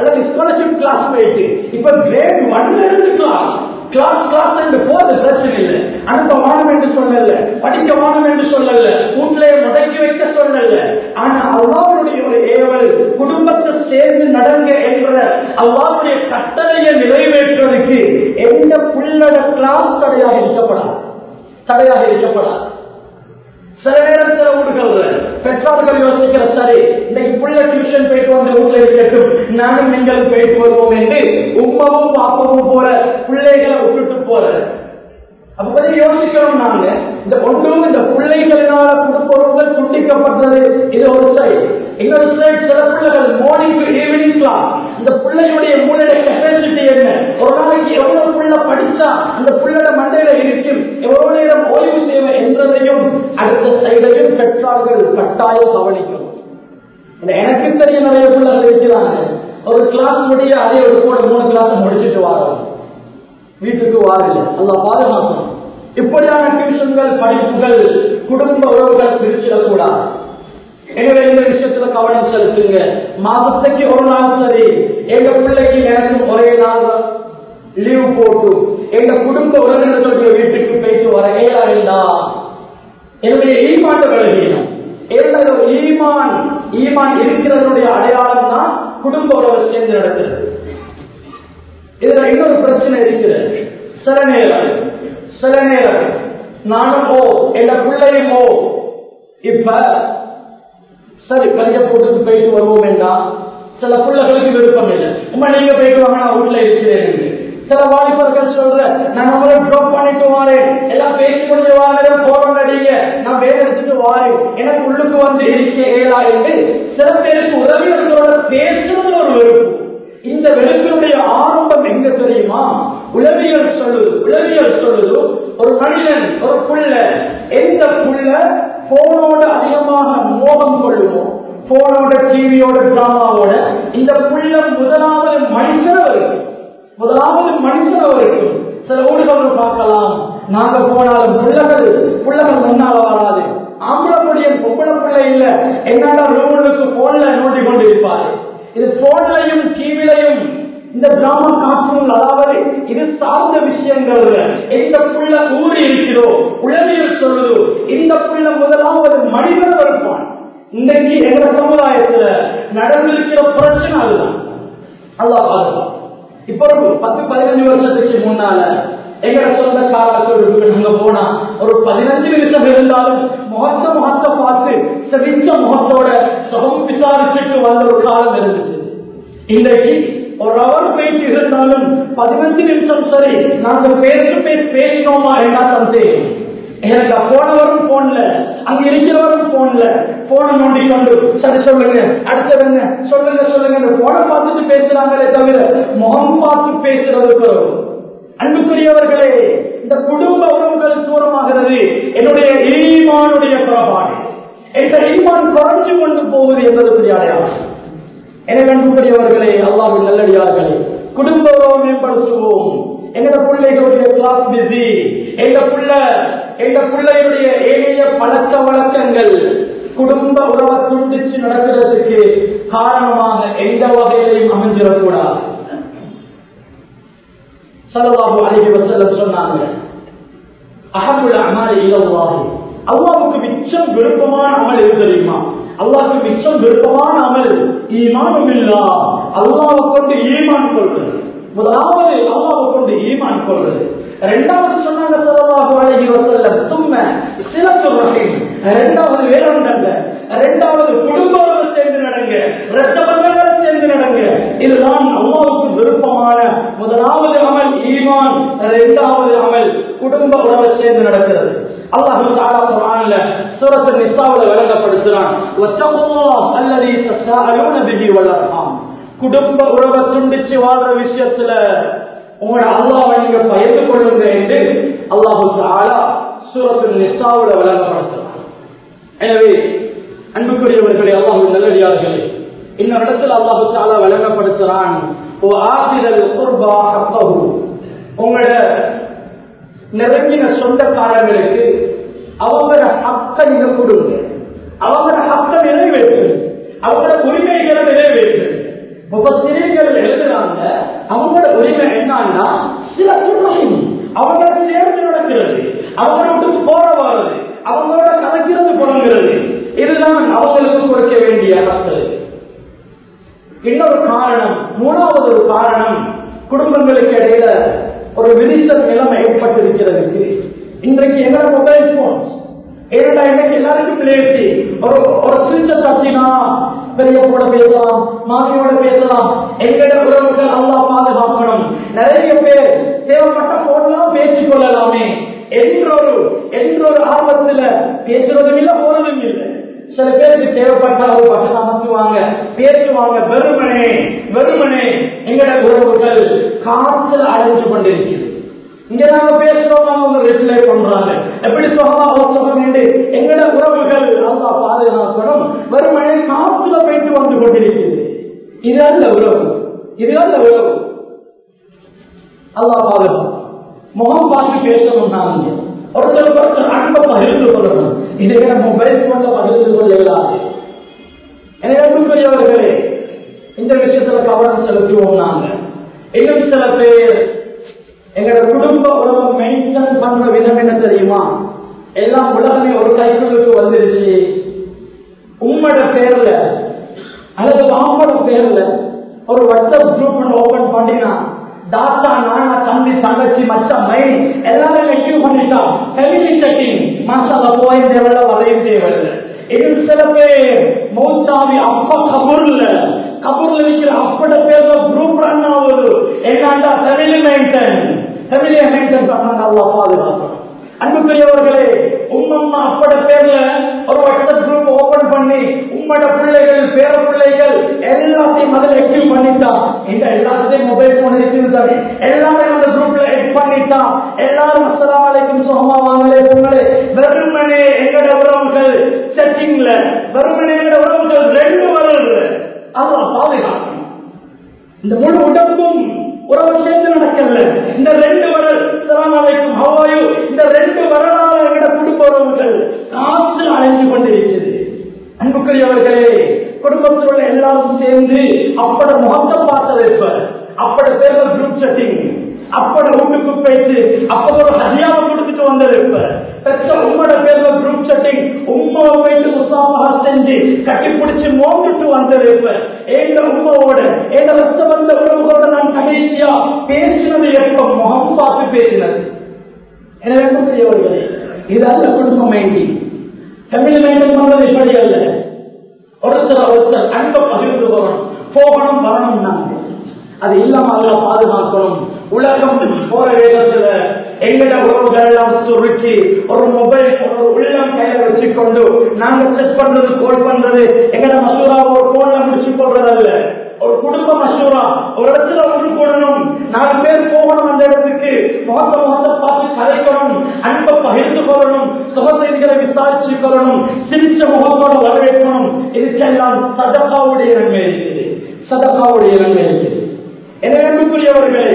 அல்லது ஸ்காலர்ஷிப் கிளாஸ் போயிட்டு இப்ப கிரேட் ஒன்ல இருந்து கிளாஸ் கிளாஸ் கிளாஸ் என்று போறது பிரச்சனை இல்லை அனுப்ப வானம் என்று சொல்லல படிக்க வானம் என்று சொல்லல வீட்டிலே முடக்கி வைக்க சொல்லல ஆனா அல்லாவுடைய ஒரு ஏவல் குடும்பத்தை சேர்ந்து நடங்க என்ற அல்லாவுடைய கட்டளையை நிறைவேற்றுவதற்கு எந்த புள்ளட கிளாஸ் தடையாக இருக்கப்படாது தடையாக இருக்கப்படாது சில நேரத்தில் வீடுகள்ல பெற்றோர்கள் யோசிக்கிற சரி இன்னைக்கு புள்ள டியூஷன் போயிட்டு வந்து வீட்டுல இருக்கட்டும் நானும் நீங்களும் போயிட்டு வருவோம் என்று உமாவும் பாப்பாவும் போற பிள்ளைகளை விட்டுட்டு போற அப்ப கொஞ்சம் யோசிக்கிறோம் நாங்க இந்த ஒன்றும் இந்த பிள்ளைகளினால கொடுப்பவர்கள் துண்டிக்கப்பட்டது இது ஒரு சைடு இன்னொரு சைடு சில பிள்ளைகள் மார்னிங் டு ஈவினிங் கிளாஸ் இந்த பிள்ளையுடைய மூளைய கெப்பாசிட்டி என்ன ஒரு நாளைக்கு எவ்வளவு புள்ள படிச்சா அந்த புள்ளோட மண்டையில இருக்கும் எவ்வளவு நேரம் ஓய்வு தேவை என்றதையும் அடுத்த சைடையும் பெற்றார்கள் கட்டாயம் கவனிக்கும் இந்த எனக்கு தெரிய நிறைய பிள்ளைகள் இருக்கிறாங்க ஒரு கிளாஸ் முடிய அதே ஒரு கூட மூணு கிளாஸ் முடிச்சுட்டு வரோம் வீட்டுக்கு வாரில்லை அல்ல பாதுகாக்கணும் இப்படியான டியூஷன்கள் படிப்புகள் குடும்ப உறவுகள் பிரிச்சிடக்கூடாது எனவே இந்த விஷயத்துல கவனம் செலுத்துங்க மாதத்துக்கு ஒரு நாள் சரி எங்க பிள்ளைக்கு எனக்கும் ஒரே நாள் லீவ் போட்டு எங்க குடும்ப உறவினர்களுடைய வீட்டுக்கு போயிட்டு வர இயலாவில்லா என்னுடைய ஈமான் விலகினோம் என்னுடைய ஈமான் ஈமான் இருக்கிறதனுடைய அடையாளம் தான் குடும்ப உறவை சேர்ந்து நடக்கிறது இதுல இன்னொரு பிரச்சனை இருக்கிறது சில நேரம் சில நேரம் நானும் ஓ எங்க பிள்ளையும் ஓ இப்ப சரி பஞ்ச போட்டுக்கு போயிட்டு வருவோம் என்றால் சில பிள்ளைகளுக்கு விருப்பம் இல்லை உமா நீங்க போயிட்டு வாங்க நான் வீட்டுல இருக்கிறேன் என்று. சில வாலிபர்கள் சொல்ற நான் நம்மளை ட்ராப் பண்ணிட்டு வாரேன் எல்லாம் பேசி கொண்டு வாங்க போறோம் அடிங்க நான் வேலை எடுத்துட்டு வாரேன் எனக்கு உள்ளுக்கு வந்து இருக்க ஏலா என்று சில பேருக்கு உறவினர்களோட பேசுறது ஒரு வெறுப்பு இந்த வெறுப்பினுடைய ஆரம்பம் எங்க தெரியுமா உளவியல் சொல்லுது உளவியல் சொல்லுது ஒரு மனிதன் ஒரு புள்ள எந்த புள்ள போனோட அதிகமாக மோகம் கொள்ளுமோ போனோட டிவியோட டிராமாவோட இந்த புள்ள முதலாவது மனுஷன இருக்கும் முதலாவது மனுஷன இருக்கும் சில ஊர்கள் பார்க்கலாம் நாங்க போனாலும் பிள்ளைகள் பிள்ளைகள் முன்னால வராது ஆம்பளை முடியும் பொம்பளை பிள்ளை இல்ல என்னடா ரூமுக்கு போன்ல நோண்டி கொண்டு இருப்பாரு இது போன்லையும் டிவிலையும் இந்த டிராமா காட்டும் அதாவது இது சார்ந்த விஷயங்கள் எந்த புள்ள ஊறி இருக்கிறோ உளவியல் சொல்லுதோ இந்த புள்ள முதலாவது மனிதன் இருப்பான் இன்னைக்கு எங்க சமுதாயத்துல நடந்திருக்கிற பிரச்சனை அதுதான் அல்லா பாதுகாப்பு இப்ப ஒரு பத்து பதினஞ்சு வருஷத்துக்கு முன்னால எங்கட சொந்தக்காரர்களுக்கு நாங்க போனா ஒரு பதினஞ்சு நிமிஷம் இருந்தாலும் முகத்த முகத்தை பார்த்து செவிச்ச முகத்தோட சுகம் விசாரிச்சுட்டு வந்த ஒரு காலம் இருந்துச்சு இன்றைக்கு ஒரு அவர் பேச்சு இருந்தாலும் பதினஞ்சு நிமிஷம் சரி நாங்க பேசு பேசி பேசினோமா என்ன சந்தேகம் எனக்கு போனவரும் போன்ல அங்க இருக்கிறவரும் போன்ல போன நோண்டி கொண்டு சரி சொல்லுங்க அடுத்தவங்க சொல்லுங்க சொல்லுங்க போன பார்த்துட்டு பேசுறாங்களே தவிர முகம் பார்த்து பேசுறது குறவு அன்புக்குரியவர்களே இந்த குடும்ப உறவுகள் தூரமாகிறது என்னுடைய ஈமானுடைய குறைபாடு என்ற ஈமான் குறைஞ்சு கொண்டு போவது என்பதற்குரிய அடையாளம் எனவே அன்புக்குரியவர்களே அல்லாவின் நல்லடியார்களே குடும்ப உறவை மேம்படுத்துவோம் எங்கட பிள்ளைகளுடைய கிளாஸ் பிஸி எங்க புள்ள எங்க பிள்ளையுடைய ஏழைய பழக்க வழக்கங்கள் குடும்ப உறவை துண்டிச்சு நடக்கிறதுக்கு காரணமாக எந்த வகையிலையும் அமைஞ்சிடக்கூடாது சலவாபு அழகி வசல்லம் சொன்னாங்க அகமுள்ள அமல் இலவாகி அல்லாவுக்கு மிச்சம் விருப்பமான அமல் எது தெரியுமா அல்லாவுக்கு மிச்சம் விருப்பமான அமல் ஈமானும் இல்லா அல்லாவை கொண்டு ஈமான் கொள்வது முதலாவது அல்லாவை கொண்டு ஈமான் கொள்வது இரண்டாவது சொன்னாங்க சொல்லலாக அழகி வசல்லம் தும்ம சிலத்து ரஹீம் இரண்டாவது வேறொன்றல்ல இரண்டாவது குடும்பம் சேர்ந்து நடங்க இரத்த பந்தங்கள் சேர்ந்து நடங்க இதுதான் அல்லாவுக்கு விருப்பமான முதலாவது அமல் ஈமான் இரண்டாவது அமல் குடும்ப உறவை சேர்ந்து நடக்கிறது அல்லாஹ் தஆலா குர்ஆன்ல சூரத்து நிசாவுல விளங்கப்படுத்துறான் வத்தகுல்லாஹ் அல்லதி தஸாஅலூன பிஹி வல் அர்ஹாம் குடும்ப உறவை துண்டிச்சு வாழ்ற விஷயத்துல உங்களோட அல்லாஹ்வை நீங்க பயந்து கொள்ளுங்க என்று அல்லாஹ் தஆலா சூரத்து நிசாவுல விளங்கப்படுத்துறான் எனவே அன்புக்குரியவர்களே அல்லாஹ் நல்லடியார்களே இன்னொரு இடத்துல அல்லாஹு தாலா விளங்கப்படுத்துறான் ஓ ஆசிரல் குர்பா ஹப்பஹு உங்களோட நெருங்கின சொந்தக்காரங்களுக்கு அவங்களோட ஹக்க நீங்க கொடுங்க அவங்களோட ஹக்க நிறைவேற்று அவங்களோட உரிமைகளை நிறைவேற்று முகசிரியர்கள் செய்யறாங்க அவங்களோட உரிமை என்னன்னா சில துறையும் அவங்களோட சேர்ந்து நடக்கிறது அவங்களோட விட்டு போற வர்றது அவங்களோட கலக்கிறது புலங்கிறது இதுதான் அவங்களுக்கு கொடுக்க வேண்டிய மக்கள் இன்னொரு காரணம் மூணாவது ஒரு காரணம் குடும்பங்களுக்கு இடையில ஒரு விரிசல் நிலைமை ஏற்பட்டிருக்கிறதுக்கு இன்றைக்கு என்ன மொபைல் போன் ஏன்னா இன்னைக்கு எல்லாருக்கும் லேசி ஒரு ஒரு சுவிட்ச தட்டினா பெரியப்போட பேசலாம் மாமியோட பேசலாம் எங்கட உறவுகள் அல்லா பாதுகாக்கணும் நிறைய பேர் தேவைப்பட்ட போன்லாம் பேசிக் கொள்ளலாமே என்றொரு என்றொரு ஆர்வத்துல பேசுறதும் இல்லை போறதும் இல்லை சில பேருக்கு தேவைப்பட்ட ஒரு பட்டம் அமைச்சுவாங்க பேசுவாங்க வெறுமனே வெறுமனே எங்கட உறவுகள் காற்றில் அடைஞ்சு கொண்டிருக்கிறது இங்க நாங்க பேசுறோம் அவங்க ரிப்ளை பண்றாங்க எப்படி சுகமா சுகம் என்று எங்கட உறவுகள் அல்லா பாதுகாக்கணும் வெறுமனே காத்துல போயிட்டு வந்து கொண்டிருக்கிறது இது அல்ல உறவு இது அல்ல உறவு அல்லா பாதுகாப்பு முகம் பார்த்து பேசணும் நாங்க ஒருத்தருக்கு ஒருத்தர் அன்பை பகிர்ந்து கொள்ளணும் இதை மொபைல் போன்ல பகிர்ந்து கொள்ள இயலாது எனக்குரியவர்களே இந்த விஷயத்துல கவனம் செலுத்துவோம் நாங்க இன்னும் சில பேர் எங்களோட குடும்ப உறவை மெயின்டைன் பண்ற விதம் என்ன தெரியுமா எல்லாம் உலகமே ஒரு கைக்குள்ளுக்கு வந்துருச்சு உம்மோட பேர்ல அல்லது மாமோட பேர்ல ஒரு வாட்ஸ்அப் குரூப் ஒன்று ஓபன் பண்ணினா தாத்தா நானா தம்பி தங்கச்சி மச்சம் மை எல்லாமே வெக்யூ பண்ணிட்டா ஃபேமிலி செட்டிங் மாசால போய் தேவையில்ல வரையும் தேவையில்லை இது சில பேர் மௌசாவி அப்பா கபூர்ல கபூர்ல இருக்கிற அப்பட பேர்ல குரூப் ரன் ஆகுது என்னண்டா ஃபேமிலி மெயின்டைன் ஃபேமிலியை மெயின்டைன் பண்ணாங்க அல்லா பாதுகாக்கணும் அன்புக்குரியவர்களே உம்மம்மா அப்பட பேர்ல ஒரு வாட்ஸ்அப் குரூப் ஓபன் பண்ணி உம்மோட பிள்ளைகள் பேர பிள்ளைகள் எல்லாத்தையும் அதில் ஆக்டிவ் பண்ணிட்டா இந்த எல்லாத்தையும் மொபைல் போன் இருக்கிறது எல்லாரும் அந்த குரூப்ல ஆட் பண்ணிட்டா எல்லாரும் அஸ்ஸலாமு அலைக்கும் சுகமா வாங்களே உங்களே வெறுமனே எங்கட உறவுகள் செட்டிங்ல வெறுமனே எங்கட உறவுகள் ரெண்டு வருது அல்லாஹ் பாதுகாக்கணும் இந்த முழு உடம்பும் உறவு சேர்ந்து நடக்கல இந்த ரெண்டு வரல் சலாமலைக்கும் ஹவாயு இந்த ரெண்டு வரலாறு எங்கட குடும்ப உறவுகள் காற்று அடைஞ்சு கொண்டிருக்கிறது அன்புக்குரியவர்களே குடும்பத்தில் உள்ள எல்லாரும் சேர்ந்து அப்பட முகத்தை பார்த்து வைப்ப அப்பட பேர்ல குரூப் செட்டிங் அப்பட வீட்டுக்கு போயிட்டு அப்ப ஒரு ஹதியாவை கொடுத்துட்டு வந்தது இப்ப பெற்ற உம்மோட பேர்ல குரூப் செட்டிங் உம்மாவை போயிட்டு முசாபகா செஞ்சு கட்டி பிடிச்சு மோந்துட்டு வந்தது இப்ப ஏங்க உம்மாவோட ஏங்க ரத்த வந்த உறவுகளோட நான் கடைசியா பேசினது எப்ப முகம் பார்த்து பேசினது எனவே பெரியவர்களே இது அல்ல குடும்பம் வேண்டி தமிழ் மெயின்டைன் பண்றது இப்படி அல்ல ஒருத்தர் ஒருத்தர் அன்பை பகிர்ந்து போகணும் போகணும் வரணும் நாங்க அது இல்லாம அல்ல பாதுகாக்கணும் உலகம் போற வேகத்துல எங்கட உறவுகள் எல்லாம் சுருக்கி ஒரு மொபைல் ஒரு உள்ளம் கையில வச்சுக்கொண்டு நாங்க செக் பண்றது கோல் பண்றது எங்கட மசூரா ஒரு போன்ல முடிச்சு கொள்றது அல்ல ஒரு குடும்ப மசூரா ஒரு இடத்துல ஒன்று கூடணும் நாலு பேர் போகணும் அந்த இடத்துக்கு முகத்த முகத்தை பார்த்து கலைக்கணும் அன்பை பகிர்ந்து கொள்ளணும் சுக செய்திகளை விசாரிச்சு கொள்ளணும் சிரிச்ச முகத்தோட வரவேற்கணும் இதுக்கெல்லாம் சதகாவுடைய நன்மை இருக்குது சதகாவுடைய நன்மை இருக்குது எனக்குரியவர்களே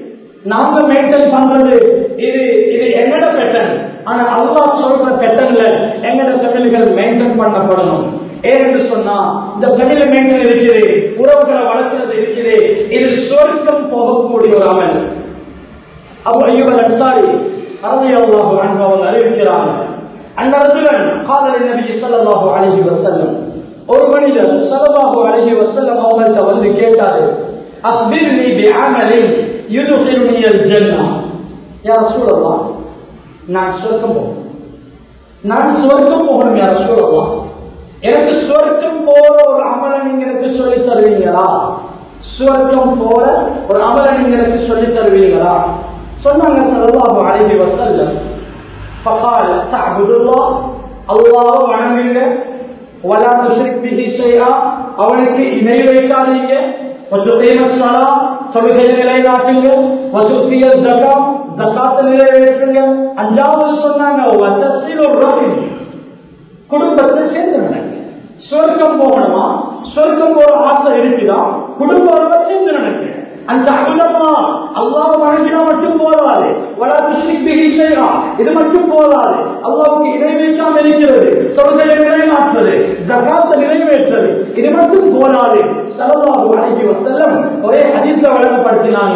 நாங்க மெயின்டைன் பண்றது இது இது எங்கட பெட்டன் ஆனா அல்லா சொல்ற பெட்டன்ல எங்கட ஃபேமிலிகள் மெயின்டைன் பண்ணப்படணும் ஏன்னு சொன்னா இந்த ஃபேமிலி மெயின்டைன் இருக்குது உறவுகளை வளர்க்கிறது இருக்குது இது சொர்க்கம் போகக்கூடிய ஒரு அமல் அபு ஐயூப் அன்சாரி ரலியல்லாஹு அன்ஹு அவங்க அறிவிக்கிறாங்க அந்த ரஜுலன் காதல் நபி ஸல்லல்லாஹு அலைஹி வஸல்லம் ஒரு மனிதர் ஸல்லல்லாஹு அலைஹி வஸல்லம் அவங்கள்ட்ட வந்து கேட்டாரு அக்பிர்னி பிஅமலின் யுதுகிலுனி அல் ஜன்னah யா ரசூலல்லாஹ் நான் சொர்க்கம் போகணும் நான் சொர்க்கம் போகணும் யா ரசூலல்லாஹ் எனக்கு சொர்க்கம் போற ஒரு அமலை நீங்க எனக்கு சொல்லி தருவீங்களா சொர்க்கம் போற ஒரு அமலை நீங்க எனக்கு சொல்லி தருவீங்களா சொன்னாங்க சல்லல்லாஹு அலைஹி வஸல்லம் فقال تعبد الله الله வணங்குங்க ولا تشرك به شيئا அவனுக்கு இணை வைக்காதீங்க وتقيم الصلاه தொழுகையை நிலைநாட்டுங்க وتؤتي الزكاه ஜகாத்தை நிறைவேற்றுங்க அஞ்சாவது சொன்னாங்க وتصل الرحم குடும்பத்தை சேர்ந்து நடங்க சொர்க்கம் போகணுமா சொர்க்கம் போற ஆசை இருக்குதா குடும்ப உறவை சேர்ந்து நடங்க அந்த அகுலமா அல்லாஹ் வணங்கினா மட்டும் போதாது வலா துஷ்ரிக் பிஹி ஷைஆ இது மட்டும் போதாது அல்லாஹ்வுக்கு இணை வைக்காம இருக்கிறது தொழுகையை நிலைநாட்டுவது ஜகாத்தை நிறைவேற்றுவது இது மட்டும் போதாது ஸல்லல்லாஹு அலைஹி வஸல்லம் ஒரே ஹதீஸ்ல வழங்கப்படுத்தினாங்க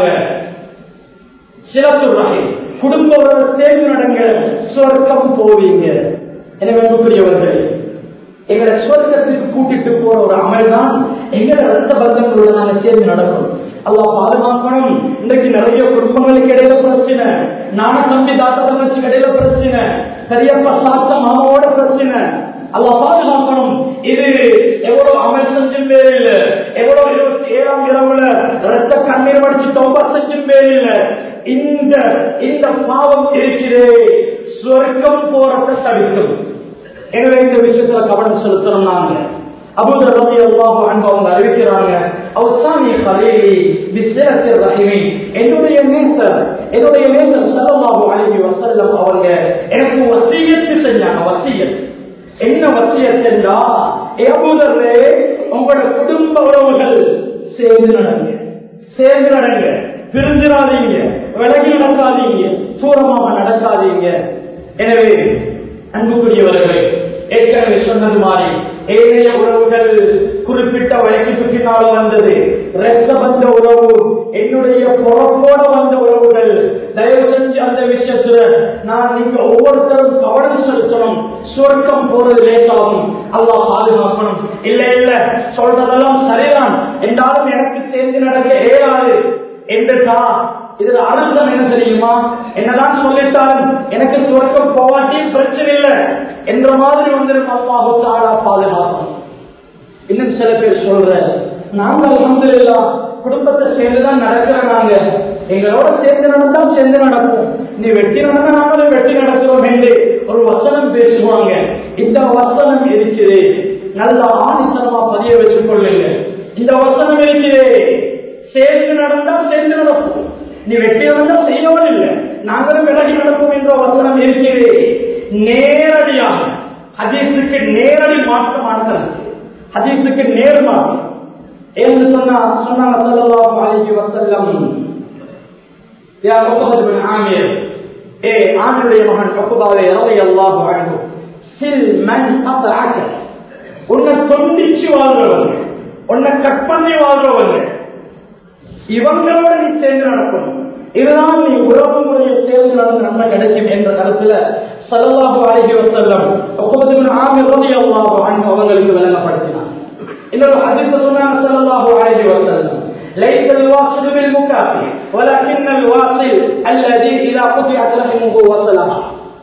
சிலத்து வகை குடும்ப உறவு சேர்ந்து நடங்க சொர்க்கம் போவீங்க எனவே அன்புக்குரியவர்களே எங்களை சொர்க்கத்துக்கு கூட்டிட்டு போற ஒரு அமல் தான் எங்களை ரத்த பந்தங்களோட நாங்க சேர்ந்து நடக்கணும் அல்லாஹ் பாதுகாக்கணும் இன்றைக்கு நிறைய குடும்பங்களுக்கு இடையில பிரச்சனை நான தம்பி தாத்தா தங்கச்சிக்கு இடையில பிரச்சனை பெரியப்பா சாத்த மாமாவோட பிரச்சனை அல்லாஹ் பாதுகாக்கணும் இது எவ்வளவு அமல் செஞ்சும் பேரில் எவ்வளவு இருபத்தி ஏழாம் இரவுல ரத்த கண்ணீர் வடிச்சு தொம்பா செஞ்சும் பேரில் இந்த இந்த பாவம் இருக்கிறே சொர்க்கம் போறத தடுக்கும் எனவே இந்த விஷயத்துல கவனம் செலுத்தணும் நாங்க அபூதர் ரதி அல்லாஹ் அன்பு அவங்க அறிவிக்கிறாங்க அவுசானி கலையிலே விசேஷர் ரஹிமி என்னுடைய நேசர் என்னுடைய நேசர் சல்லல்லாஹு அலைஹி வஸல்லம் அவங்க எனக்கு வசியத்து செஞ்சாங்க வசியத் என்ன வசியத் செஞ்சா ஏ அபூதர்ரே உங்களோட குடும்ப உறவுகள் சேர்ந்து நடங்க சேர்ந்து நடங்க பிரிஞ்சிடாதீங்க விலகி நடக்காதீங்க தூரமாக நடக்காதீங்க எனவே அன்புக்குரியவர்களே ஏற்கனவே சொன்னது மாதிரி ஏழைய உறவுகள் குறிப்பிட்ட வயசுக்கு பின்னால வந்தது ரத்த வந்த உறவு என்னுடைய பொறப்போட வந்த உறவுகள் தயவு செஞ்சு அந்த விஷயத்துல நான் நீங்க ஒவ்வொருத்தரும் கவனம் செலுத்தணும் சொர்க்கம் போறது லேசாகும் அல்லாஹ் பாதுகாக்கணும் இல்ல இல்ல சொல்றதெல்லாம் சரிதான் என்றாலும் எனக்கு சேர்ந்து நடக்க இயலாது என்றுட்டா இதுல அழுத்தம் என்ன தெரியுமா என்னதான் சொல்லிட்டாலும் எனக்கு சொர்க்கம் போவாட்டி பிரச்சனை இல்லை என்ற மாதிரி வந்துடும் அல்லாஹு தாலா பாதுகாக்கணும் இன்னும் சில பேர் சொல்ற நாங்க அலமதுல்லா குடும்பத்தை சேர்ந்துதான் நடக்கிற நாங்க எங்களோட சேர்ந்து நடந்தா சேர்ந்து நடப்போம் நீ வெட்டி நடந்தா நாங்களும் வெட்டி நடக்கிறோம் என்று ஒரு வசனம் பேசுவாங்க இந்த வசனம் இருக்குது நல்ல ஆணித்தனமா பதிய வச்சுக் கொள்ளுங்க இந்த வசனம் இருக்குது சேர்ந்து நடந்தா சேர்ந்து நடப்போம் நீ வெட்டி நடந்தா செய்யவும் இல்லை நாங்களும் விலகி நடப்போம் என்ற வசனம் இருக்கிறது நேரடியாக ஹதீஸுக்கு நேரடி மாற்றமானது ஹதீஸுக்கு நேர் மாற்றம் என்று சொன்னா சொன்னாங்க ஸல்லல்லாஹு அலைஹி வஸல்லம் யா உக்பத் பின் ஆமிர் ஏ ஆமிருடைய மகன் உக்பாவே ரலியல்லாஹு அன்ஹு சில் மன் அத்அக உன்னை தொண்டிச்சு வாழ்றவங்க உன்னை கட் பண்ணி வாழ்றவங்க இவங்களோட நீ சேர்ந்து நடக்கணும் இதுதான் நீ உறவு முறையை சேர்ந்து நடந்து நன்மை கிடைக்கும் என்ற கருத்துல சல்லல்லாஹு அலைஹி வஸல்லம் உக்பத் ஆமிர் ரலியல்லாஹு அன்ஹு அவங்களுக்கு விளங்கப்படுத்தினார் இன்னொரு ஹதீஸ் சொன்னாங்க சல்லல்லாஹு அலைஹி வஸல்லம் ليس الواصل بالمكافئ ولكن الواصل الذي اذا قطعت رحمه وصلها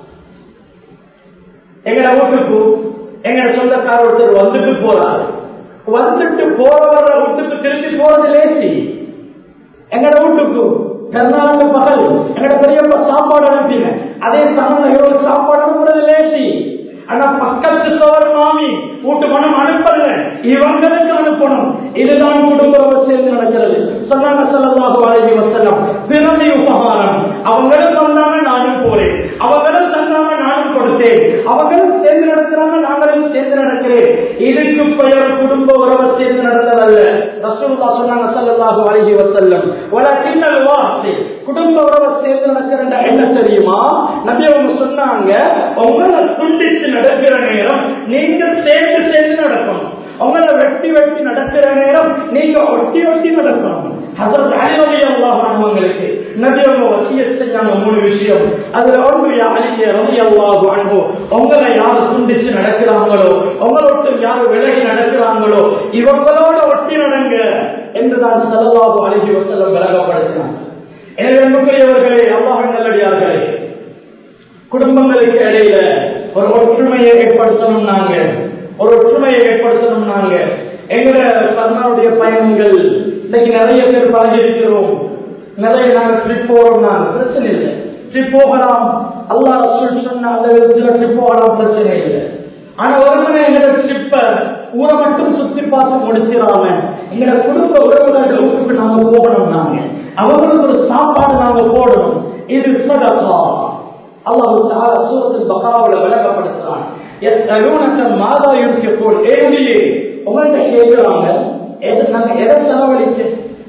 எங்கட வீட்டுக்கு எங்கட சொந்தக்கார ஒருத்தர் வந்துட்டு போறாரு வந்துட்டு போறவர வீட்டுக்கு திரும்பி போறது லேசி எங்கட வீட்டுக்கு கர்நாடக பகல் எங்கட பெரியப்பா சாப்பாடு அனுப்பின அதே சமயம் இவருக்கு சாப்பாடு அனுப்புறது லேசி ஆனா பக்கத்து சோர் மாமி வீட்டு மனம் அனுப்பல இவங்களுக்கு அனுப்பணும் இதுதான் குடும்ப சேர்ந்து நடக்கிறது சொன்னாங்க சொல்லலாம் அழகி வசலாம் பிறந்தி உபகாரம் அவங்களும் தந்தாங்க நானும் போறேன் அவங்களும் தந்தாங்க நானும் கொடுத்தேன் அவங்களும் சேர்ந்து நடக்கிறாங்க நாங்களும் சேர்ந்து நடக்கிறேன் இதுக்கு பெயர் குடும்ப உறவை சேர்ந்து நடந்ததல்ல ரசூலுல்லா சொன்னாங்க ஸல்லல்லாஹு அலைஹி வஸல்லம் வலக்கின்னல் வாசி குடும்ப உறவை சேர்ந்து நடக்கிறன்ற என்ன தெரியுமா நபி அவங்க சொன்னாங்க உங்களை துண்டிச்சு நடக்கிற நேரம் நீங்க சேர்ந்து சேர்ந்து நடக்கணும் உங்களை வெட்டி வெட்டி நடக்கிற நேரம் நீங்க ஒட்டி ஒட்டி நடக்கணும் ஹசரத் அலி ரலியல்லாஹு அன்ஹு அவங்களுக்கு நபி அவங்க வசியத் செஞ்சாங்க மூணு விஷயம் அதுல ஒன்று யா அலி ரலியல்லாஹு அன்ஹு உங்களை யார் துண்டிச்சு நடக்கிறாங்களோ உங்களோட்டு யார் விலகி நடக்கிறாங்களோ இவங்களோட ஒட்டி நடங்க என்றுதான் ஸல்லல்லாஹு அலைஹி வஸல்லம் விளங்கப்படுத்தினார் எனவே அன்புக்குரியவர்களே அல்லாஹ் நல்லடியார்களே குடும்பங்களுக்கு இடையில ஒரு ஒற்றுமையை ஏற்படுத்தணும் நாங்க ஒரு ஒற்றுமையை ஏற்படுத்தணும் நாங்க எங்கட கர்ணாவுடைய பயணங்கள் இன்னைக்கு நிறைய பேர் பழகி இருக்கிறோம் நிறைய நாங்க ட்ரிப் போறோம் நாங்க பிரச்சனை இல்லை ட்ரிப் போகலாம் அல்லா ரசூல் சொன்ன அந்த விதத்துல ட்ரிப் போகலாம் பிரச்சனை இல்லை ஆனா ஒருமனை எங்கட ட்ரிப்ப ஊரை மட்டும் சுத்தி பார்த்து முடிச்சிடாம எங்கட குடும்ப உறவுகள் ஊருக்கு நாங்க போகணும் நாங்க அவங்களுக்கு ஒரு சாப்பாடு நாங்க போடணும் இது சதகா அல்லாஹு தஆலா சூரத்துல் பக்ராவுல விளக்கப்படுத்துறான் யஸ்அலூனக மாதா யுன்ஃபிகூன் ஏலியே உங்கள்ட்ட கேக்குறாங்க எது நாங்க எதை செலவழிச்சு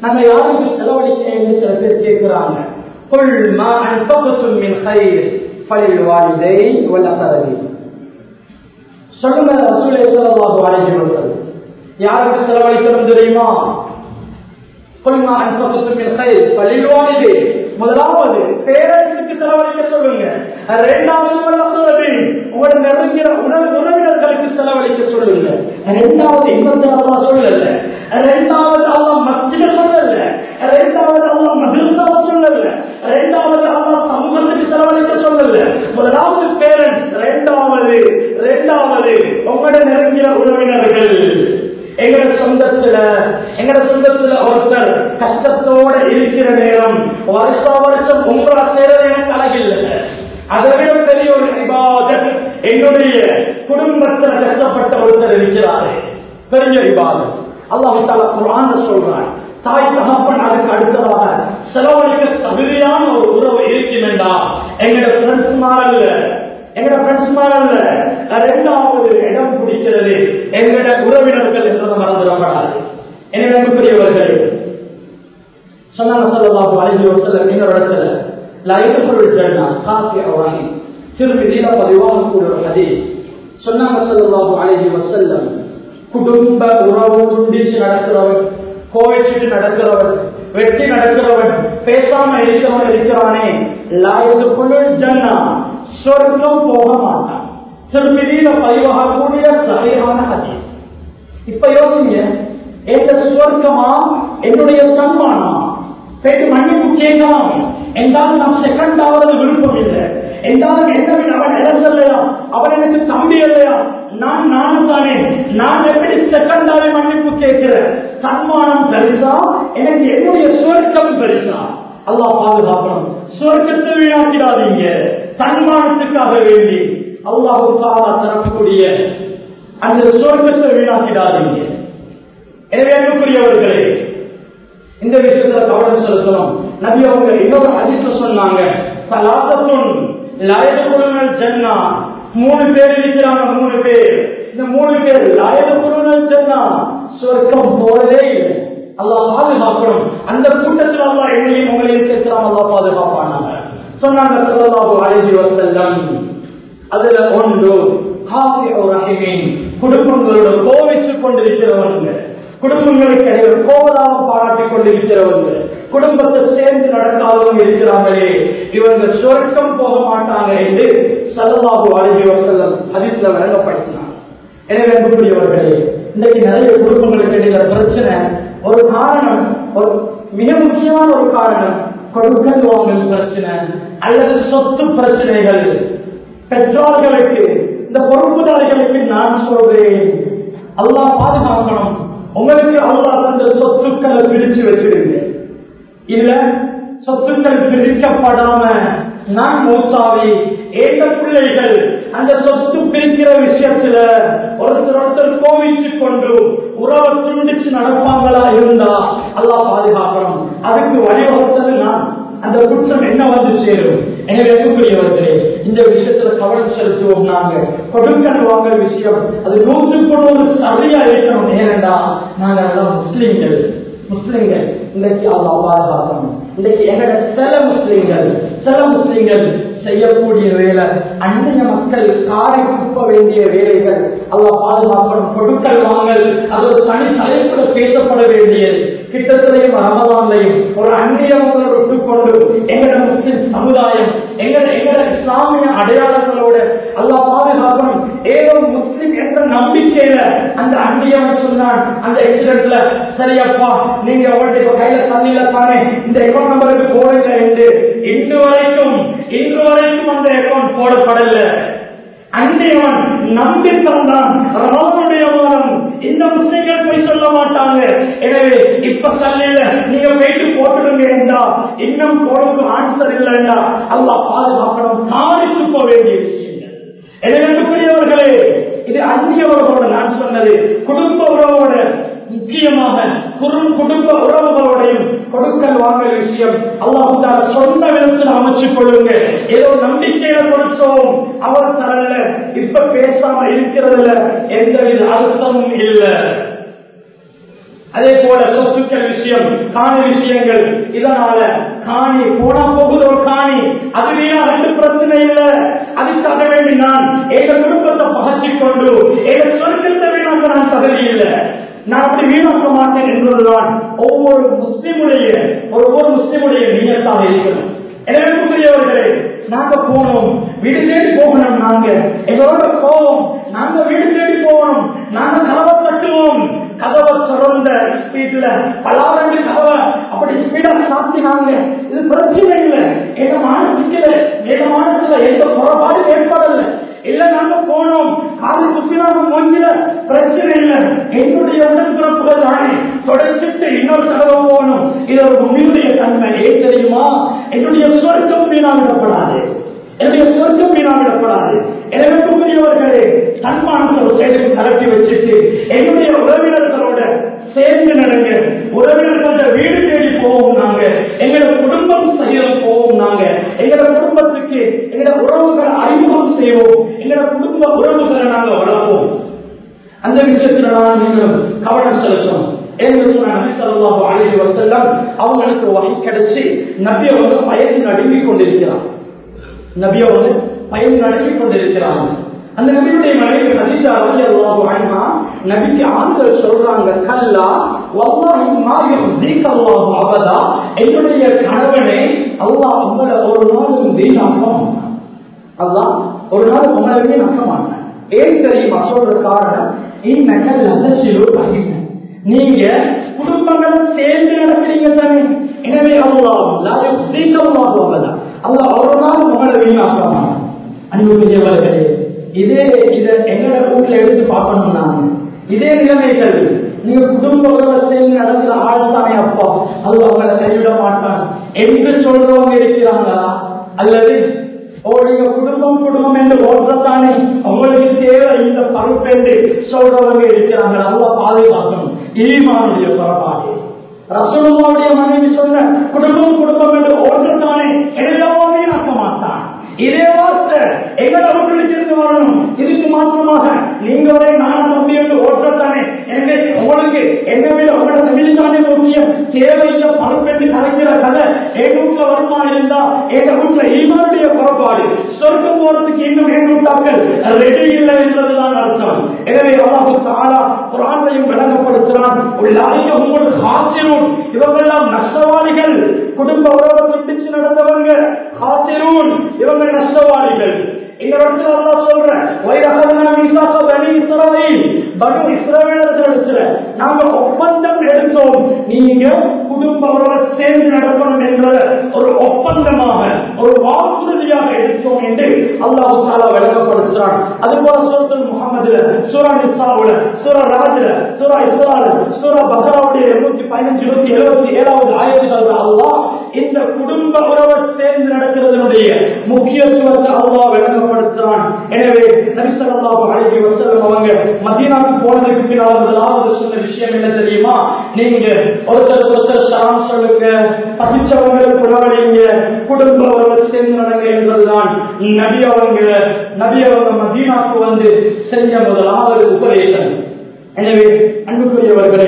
நம்ம யாருக்கு செலவழிக்க என்று சில பேர் கேட்கிறாங்க قل ما أنفقتم من خير فللوالدين والأقربين சொல்லுங்க ரசூலே ஸல்லல்லாஹு அலைஹி வஸல்லம் யாருக்கு செலவழிக்கணும் தெரியுமா قل ما أنفقتم من خير فللوالدين முதலாவது பேரண்ட்ஸுக்கு செலவழிக்க சொல்லுங்க இரண்டாவது வல்லவரது உங்களோட நெருங்கிய உணவு உறவினர்களுக்கு செலவழிக்க சொல்லுங்க இரண்டாவது இன்னொரு அல்லா சொல்லல இரண்டாவது அல்லா மத்திய சொல்லல இரண்டாவது அல்லா மகிழ்ச்சாவ சொல்லல இரண்டாவது அல்லா சமூகத்துக்கு செலவழிக்க சொல்லல முதலாவது பேரண்ட்ஸ் இரண்டாவது இரண்டாவது உங்களோட நெருங்கிய உறவினர்கள் எங்கட சொந்தத்துல எங்கட சொந்தத்துல ஒருத்தர் கஷ்டத்தோட இருக்கிற நேரம் வருஷ வருஷம் உங்களை செய்யறது எனக்கு அழகில்லை அதை விட பெரிய ஒரு விவாதம் என்னுடைய குடும்பத்துல கஷ்டப்பட்ட ஒருத்தர் இருக்கிறாரு பெரிய விவாதம் அல்லாஹ் தாலா குரான் சொல்றான் தாய் தகப்பன் அதுக்கு அடுத்ததாக செலவழிக்க தகுதியான ஒரு உறவு இருக்குமெண்டா எங்கட ஃப்ரெண்ட்ஸ் மாறல்ல எங்கட ஃப்ரெண்ட்ஸ் மாறல்ல ரெண்டாவது இடம் பிடிக்கிறது எங்கட உறவினர்கள் என்றதை மறந்துடப்படாது எனவே அன்புக்குரியவர்கள் சொன்னாங்க சொல்லலாம் அழகி வசலம் இன்னொரு இடத்துல லைஃபுல் ஜன்னா காஃபி அவராகி திருமதியில பதிவாக கூட ஒரு ஹதீஸ் சொன்னாங்க சொல்லலாம் அழகி வசல்லம் குடும்ப உறவு துண்டிச்சு நடக்கிறவன் கோவிச்சுட்டு நடக்கிறவன் வெட்டி நடக்கிறவன் பேசாம இருக்கிறவன் இருக்கிறானே லாயத்துக்குள்ள ஜன்னா சொர்க்கம் போக மாட்டான் திருமதியில பதிவாகக்கூடிய சரியான ஹதீஸ் இப்ப யோசிங்க எந்த சுவர்க்கமா என்னுடைய சன்மானமா பேட்டு மன்னிப்பு கேட்கலாம் என்றால் நான் செகண்ட் ஆவது விருப்பம் இல்லை என்றாலும் என்ன அவன் இடம் இல்லையா அவன் எனக்கு தம்பி இல்லையா நான் நானும் தானே நான் எப்படி செகண்ட் ஆவே மன்னிப்பு கேட்கிறேன் சன்மானம் பெருசா எனக்கு என்னுடைய சுவர்க்கம் பெருசா அல்லாஹ் பாதுகாக்கணும் சுவர்க்கத்தை வீணாக்கிடாதீங்க சன்மானத்துக்காக வேண்டி அல்லாஹு தாலா தரக்கூடிய அந்த சுவர்க்கத்தை வீணாக்கிடாதீங்க எனவே அன்புக்குரியவர்களே இந்த விஷயத்துல கவனம் செலுத்தணும் நபி அவங்க இன்னொரு அதிர்ஷ்ட சொன்னாங்க சலாசத்துன் லயதுகுலுங்கள் ஜன்னா மூணு பேர் இருக்கிறாங்க மூணு பேர் இந்த மூணு பேர் லயதுகுலுங்கள் ஜன்னா சொர்க்கம் போறதே இல்லை அல்லாஹ் பாதுகாக்கணும் அந்த கூட்டத்தில் அல்லாஹ் என்னையும் உங்களையும் சேர்க்கிறான் அல்லாஹ் பாதுகாப்பானாங்க சொன்னாங்க ஸல்லல்லாஹு அலைஹி வஸல்லம் அதுல ஒன்று காஃபி ரஹிமீன் குடும்பங்களோட கோவிச்சுக் கொண்டிருக்கிறவங்க குடும்பங்களுக்கு இடையே கோபதாபம் பாராட்டிக் கொண்டிருக்கிறவங்க குடும்பத்தை சேர்ந்து நடக்காதவங்க இருக்கிறாங்களே இவங்க சொர்க்கம் போக மாட்டாங்க என்று சதவாபு அழகி வசல்லம் அதிர்ல வழங்கப்படுத்தினார் எனவே அன்புக்குரியவர்களே இன்றைக்கு நிறைய குடும்பங்களுக்கு இடையில பிரச்சனை ஒரு காரணம் ஒரு மிக முக்கியமான ஒரு காரணம் கொடுக்கல் வாங்கல் பிரச்சனை அல்லது சொத்து பிரச்சனைகள் பெற்றோர்களுக்கு இந்த பொறுப்புதாரிகளுக்கு நான் சொல்றேன் அல்லாஹ் பாதுகாக்கணும் உங்களுக்கு அல்லாஹ் தந்த சொத்துக்களை பிரிச்சு வச்சிருங்க இல்ல சொத்துக்கள் பிரிக்கப்படாம நான் மூத்தாவி ஏக பிள்ளைகள் அந்த சொத்து பிரிக்கிற விஷயத்துல ஒருத்தர் ஒருத்தர் கோவிச்சு கொண்டு உறவை துண்டிச்சு நடப்பாங்களா இருந்தா அல்லாஹ் பாதுகாக்கணும் அதுக்கு வழிவகுத்தது நான் அந்த குற்றம் என்ன வந்து சேரும் எனவே அன்புக்குரியவர்களே இந்த விஷயத்துல கவனம் செலுத்துவோம் நாங்க கொடுக்கல் வாங்கல் விஷயம் அது நூற்றுக்கு நூறு சரியா இருக்கணும் ஏனென்றா நாங்க எல்லாம் முஸ்லிம்கள் முஸ்லிம்கள் இன்றைக்கு அல்லாஹ் பாதுகாக்கணும் இன்றைக்கு எங்கட சில முஸ்லிம்கள் சில முஸ்லிம்கள் செய்யக்கூடிய வேலை அந்நிய மக்கள் காரை துப்ப வேண்டிய வேலைகள் அல்லாஹ் பாதுகாக்கணும் கொடுக்கல் வாங்கல் அது ஒரு தனி தலைப்புல பேசப்பட வேண்டியது கிட்டத்திலையும் ரமதான்லையும் ஒரு அந்நியவங்களை விட்டுக்கொண்டு எங்கட முஸ்லிம் சமுதாயம் எங்கட எங்கட இஸ்லாமிய அடையாளங்களோட அல்லாஹ் பாதுகாக்கணும் ஏதோ முஸ்லிம் என்ற நம்பிக்கையில அந்த அந்நியவன் சொன்னான் அந்த எக்ஸிடென்ட்ல சரியப்பா நீங்க உங்கள்ட்ட இப்ப கையில தண்ணியில தானே இந்த அக்கௌண்ட் நம்பருக்கு போடுங்க என்று இன்று வரைக்கும் இன்று வரைக்கும் அந்த அக்கௌண்ட் போடப்படல அந்நியவன் நம்பி தந்தான் ரமனுடைய மாதம் இந்த முஸ்லிம்கள் போய் சொல்ல மாட்டாங்க எனவே இப்ப சல்லையில நீங்க போயிட்டு போட்டுடுங்க என்றா இன்னும் போடுக்கு ஆன்சர் இல்லைண்டா அல்லாஹ் பாதுகாக்கணும் தாரித்து போக வேண்டிய விஷயங்கள் எனவே இது அந்நியவர்களோட நான் சொன்னது குடும்ப உறவோட முக்கியமாக குறும் குடும்ப உறவுகளோடையும் கொடுக்கல் வாங்கல் விஷயம் அல்லாஹால சொந்த விதத்தில் அமைச்சுக் கொள்ளுங்க ஏதோ நம்பிக்கையில கொடுத்தோம் அவர் தரல இப்ப பேசாம இருக்கிறதுல எந்தவித அர்த்தமும் இல்லை அதே போல சொத்துக்கள் விஷயம் காணி விஷயங்கள் இதனால காணி போனா போகுது ஒரு காணி அது வீணா ரெண்டு பிரச்சனை இல்லை அதுக்காக வேண்டி நான் எங்க குடும்பத்தை பகச்சிக் கொண்டு எங்க சொர்க்கத்தை வீணாக்க நான் தகுதி இல்லை நான் அப்படி வீணாக்க மாட்டேன் என்பதுதான் ஒவ்வொரு முஸ்லிமுடைய ஒவ்வொரு முஸ்லிமுடைய நீயத்தாக இருக்கணும் எனவே புரியவர்களே நாங்க போனோம் வீடு தேடி போகணும் நாங்க எங்களோட போவோம் நாங்க வீடு தேடி போகணும் நாங்க கதவை தட்டுவோம் கதவை திறந்த ஸ்பீட்ல பலாரண்டு கதவை அப்படி ஸ்பீடா சாத்தினாங்க இது பிரச்சனை இல்லை எங்க மானத்துக்கு எங்க மானத்துல எந்த குறைபாடு ஏற்படல இல்ல நாங்க போனோம் காது குத்தினாங்க மூஞ்சில பிரச்சனை இல்லை என்னுடைய உடன்பிறப்புகள் தானே தொடச்சிட்டு இன்னொரு தடவை போகணும் இது ஒரு உண்மையுடைய தன்மை ஏன் தெரியுமா என்னுடைய சொர்க்கம் வீணாவிடப்படாது என்னுடைய சொர்க்கம் வீணாவிடப்படாது எனவே புரியவர்களே தன்மானத்தை ஒரு சைடுக்கு கலட்டி வச்சுட்டு என்னுடைய உறவினர்களோட சேர்ந்து நடங்க உறவினர்களோட வீடு தேடி போவோம் நாங்க எங்களோட குடும்பம் செய்யறது போவோம் நாங்க எங்களோட குடும்பத்துக்கு எங்களோட உறவுகளை அறிமுகம் செய்வோம் எங்களோட குடும்ப உறவுகளை நாங்க வளர்ப்போம் அந்த விஷயத்துல நான் நீங்களும் கவனம் செலுத்தணும் என்று சொன்ன நபி ஸல்லல்லாஹு அலைஹி வஸல்லம் அவங்களுக்கு வகை கிடைச்சு நபி அவங்க பயந்து நடுங்கிக் கொண்டிருக்கிறார் நபி அவங்க பயந்து நடுங்கிக் கொண்டிருக்கிறாங்க அந்த நபியுடைய மனைவி ஹதீஜா ரலியல்லாஹு அன்ஹா நபிக்கு ஆண்கள் சொல்றாங்க கல்லா வல்லாஹி மா யுஹ்திக அல்லாஹு அபதா என்னுடைய கணவனே அல்லாஹ் உங்களை ஒரு நாளும் வீணாக்க மாட்டான் அல்லாஹ் ஒரு நாள் உங்களை வீணாக்க மாட்டான் ஏன் தெரியுமா சொல்ற காரணம் இன்னக்க லதசிலு ரஹிம நீங்க குடும்பங்களை சேர்ந்து நடக்கிறீங்க தானே எனவே அல்லாஹ் லா யுஹ்திக அல்லாஹு அபதா அல்லாஹ் ஒரு நாள் உங்களை வீணாக்க மாட்டான் அன்புக்குரியவர்களே இதே இத எங்களோட வீட்டுல எடுத்து பார்க்கணும் நாங்க இதே நிலைமைகள் நீங்க குடும்ப உறவை சேர்ந்து நடக்கிற ஆள் தானே அப்பா அது அவங்களை கைவிட மாட்டான் என்று சொல்றவங்க இருக்கிறாங்களா அல்லது ஓ நீங்க குடும்பம் குடும்பம் என்று ஓட்டத்தானே உங்களுக்கு தேவை இந்த பருப்பு என்று சொல்றவங்க இருக்கிறாங்க நல்லா பாதுகாக்கணும் ஈமானுடைய பரவாகி ரசூலுல்லாவுடைய மனைவி சொன்ன குடும்பம் குடும்பம் என்று ஓட்டத்தானே எல்லாமே நடக்க மாட்டான் இதே வார்த்தை எங்களை விட்டு வரணும் இதுக்கு மாற்றமாக நீங்க வரை நான் நம்பி என்று ஓட்டத்தானே எனவே உங்களுக்கு என்ன விட உங்களோட தமிழ்தானே முக்கியம் தேவையில்ல பருப்பென்று கலைக்கிற கதை எங்க வீட்டுல வருமானம் இருந்தா எங்க வீட்டுல ஈமானுடைய குறைபாடு சொர்க்கம் போறதுக்கு இன்னும் எங்க வீட்டாக்கள் ரெடி இல்லை என்பதுதான் அர்த்தம் எனவே அல்லாஹு தாலா குரானையும் விளங்கப்படுத்துகிறான் உள்ளாரிக்க உங்களுக்கு ஹாசிரும் இவங்கெல்லாம் நஷ்டவாளிகள் குடும்ப உறவை துண்டிச்சு நடந்தவங்க ஹாசிரூன் இவங்க நஷ்டவாளிகள் இந்த இடத்துல அல்லாஹ் சொல்ற வைரகனா மீசாக பனி இஸ்ராயீல் பனு இஸ்ரவேலர்களிடத்துல நாங்க ஒப்பந்தம் எடுத்தோம் நீங்க குடும்ப உறவை சேர்ந்து நடக்கணும் என்ற ஒரு ஒப்பந்தமாக ஒரு வாக்குறுதியாக எடுத்தோம் என்று அல்லாஹ் தாலா விளங்கப்படுத்துறான் அது போல சூரத்துல் முகமதுல சூரா நிசாவுல சூரா ராஜுல சூரா இஸ்ரால சூரா பக்ராவுடைய இருநூத்தி பதினஞ்சு இருபத்தி எழுபத்தி ஏழாவது ஆயிரத்தி அல்லாஹ் இந்த குடும்ப உறவை சேர்ந்து நடக்கிறதனுடைய முக்கியத்துவத்தை அல்லாஹ் விளங்கப்படுத்துறான் எனவே நபிசல்லாஹு அலைஹி வஸல்லம் அவங்க மதீனாவுக்கு போனதுக்கு பின்னால் முதலாவது சொன்ன விஷயம் என்ன தெரியுமா நீங்க ஒருத்தர் ஒருத்தர் சலாம் சொல்லுங்க பசிச்சவங்களுக்கு உணவடைங்க குடும்ப உறவை சேர்ந்து நடங்க என்பதுதான் நபி அவங்க நபி அவங்க மதீனாவுக்கு வந்து செஞ்ச முதலாவது உபதேசம் எனவே அன்புக்குரியவர்களே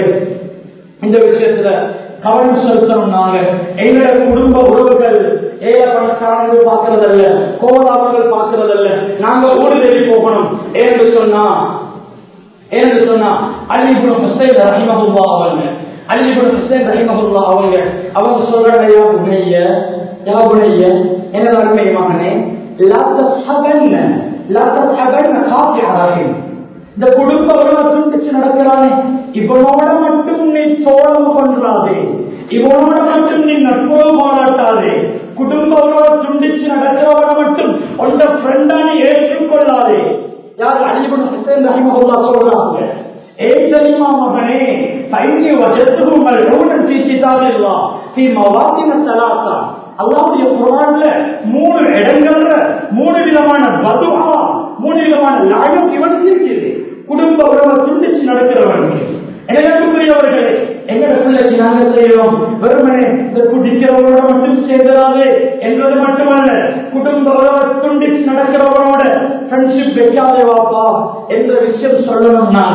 இந்த விஷயத்துல கவனம் செலுத்தணும் நாங்க எங்களோட குடும்ப உறவுகள் ஏழை பணக்காரர்கள் பார்க்கறதல்ல கோலாவர்கள் பார்க்கறதல்ல நாங்க ஊடு தேடி போகணும் ஏன்னு சொன்னா ஏன்னு சொன்னா அலிபுரம் ஹுசைன் ரஹிமஹுல்லா அவங்க அலிபுரம் ஹுசைன் ரஹிமஹுல்லா அவங்க அவங்க சொல்றாங்க யா புனைய யா புனைய என்ன அருமை மகனே லா தஸ்ஹபன்ன லா தஸ்ஹபன்ன காஃபி ரஹிம் இந்த குடும்ப உறவை துண்டிச்சு நடக்கிறானே இவனோட மட்டும் நீ தோழம் பண்றாதே இவனோட மட்டும் நீ நட்புறவு பாராட்டாதே குடும்ப உறவை துண்டிச்சு நடக்கிறவனை மட்டும் உண்ட ஃப்ரெண்டா நீ ஏற்றுக்கொள்ளாதே யார் அலிபன் ஹுசேன் ரஹிமஹுல்லா சொல்றாங்க ஏன் தெரியுமா மகனே பைனி வஜத்துஹு மல்ஊனன் ஃபீ கிதாபில்லாஹ் ஃபீ மவாதின ஸலாத்தா அல்லாஹ்வுடைய குர்ஆன்ல மூணு இடங்கள்ல மூணு விதமான பதுஆ மூணு விதமான லாயம் இவனுக்கு இருக்குது குடும்ப உறவை துண்டிச்சு நடக்கிறவனுக்கு எனக்குரியவர்களே எங்கட பிள்ளைக்கு நாங்க செய்யறோம் வெறுமனே இந்த குடிக்கிறவரோட மட்டும் சேர்ந்ததாவே என்பது மட்டுமல்ல குடும்ப உறவை துண்டிச்சு நடக்கிறவரோட ஃப்ரெண்ட்ஷிப் வைக்காதே வாப்பா என்ற விஷயம் சொல்லணும் நாங்க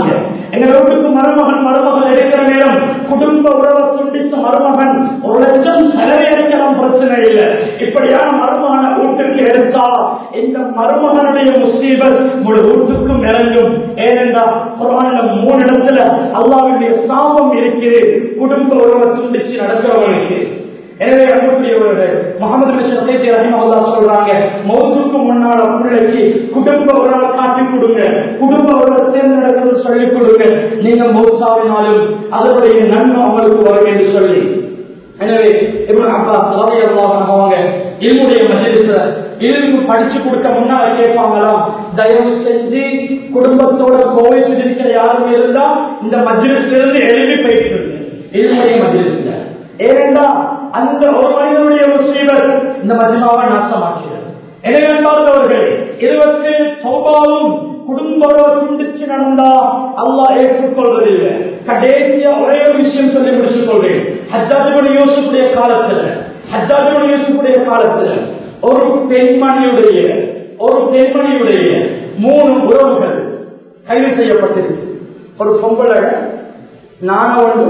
எங்க வீட்டுக்கு மருமகன் மருமகள் எடுக்கிற நேரம் குடும்ப உறவை துண்டித்த மருமகன் ஒரு லட்சம் செலவை அடிக்கலாம் பிரச்சனை இல்லை இப்படியான மருமகனை வீட்டுக்கு எடுத்தா இந்த மருமகனுடைய முஸ்லீபர் முழு வீட்டுக்கும் இறங்கும் ஏனென்றால் குரான்ல மூணு இடத்துல அல்லாவுடைய சாபம் இருக்குது குடும்ப உறவை துண்டிச்சு நடக்கிறவனுக்கு எனவே அன்புக்குரியவர்கள் முகமது மிஷன் கைதி ரஹிமல்லா சொல்றாங்க மௌத்துக்கு முன்னால பிள்ளைக்கு குடும்ப உறவை காட்டி கொடுங்க குடும்ப உறவை தேர்ந்தெடுக்கிறது சொல்லிக் கொடுங்க நீங்க மௌத்தாவினாலும் அதனுடைய நன்மை அவங்களுக்கு வரும் என்று சொல்லி எனவே இப்னு அப்பாஸ் ரலியல்லாஹு அன்ஹு அவங்க இல்முடைய மஜ்லிஸ்ல இல்மு படிச்சு கொடுக்க முன்னால கேட்பாங்களாம் தயவு செஞ்சு குடும்பத்தோட கோவில் இருக்கிற யாரும் இருந்தா இந்த மஜ்லிஸ்ல இருந்து எழுதி போயிட்டு இல்முடைய மஜ்லிஸ்ல ஏனென்றா அந்த ஒரு மனிதனுடைய முஸ்லீமர் இந்த மஜ்மாவை நாசமாக்கிறார் எனவே பார்த்தவர்கள் இருபத்தி சௌபாவும் குடும்ப துண்டிச்சு நடந்தா அல்லாஹ் ஏற்றுக்கொள்வதில்லை கடைசியா ஒரே ஒரு விஷயம் சொல்லி முடிச்சுக் கொள்றேன் ஹஜ்ஜாஜுபடி யூசுஃபுடைய காலத்துல ஹஜ்ஜாஜுபடி யூசுஃபுடைய காலத்துல ஒரு பெண்மணியுடைய ஒரு பெண்மணியுடைய மூணு உறவுகள் கைது செய்யப்பட்டிருக்கு ஒரு பொம்பளை நான ஒன்று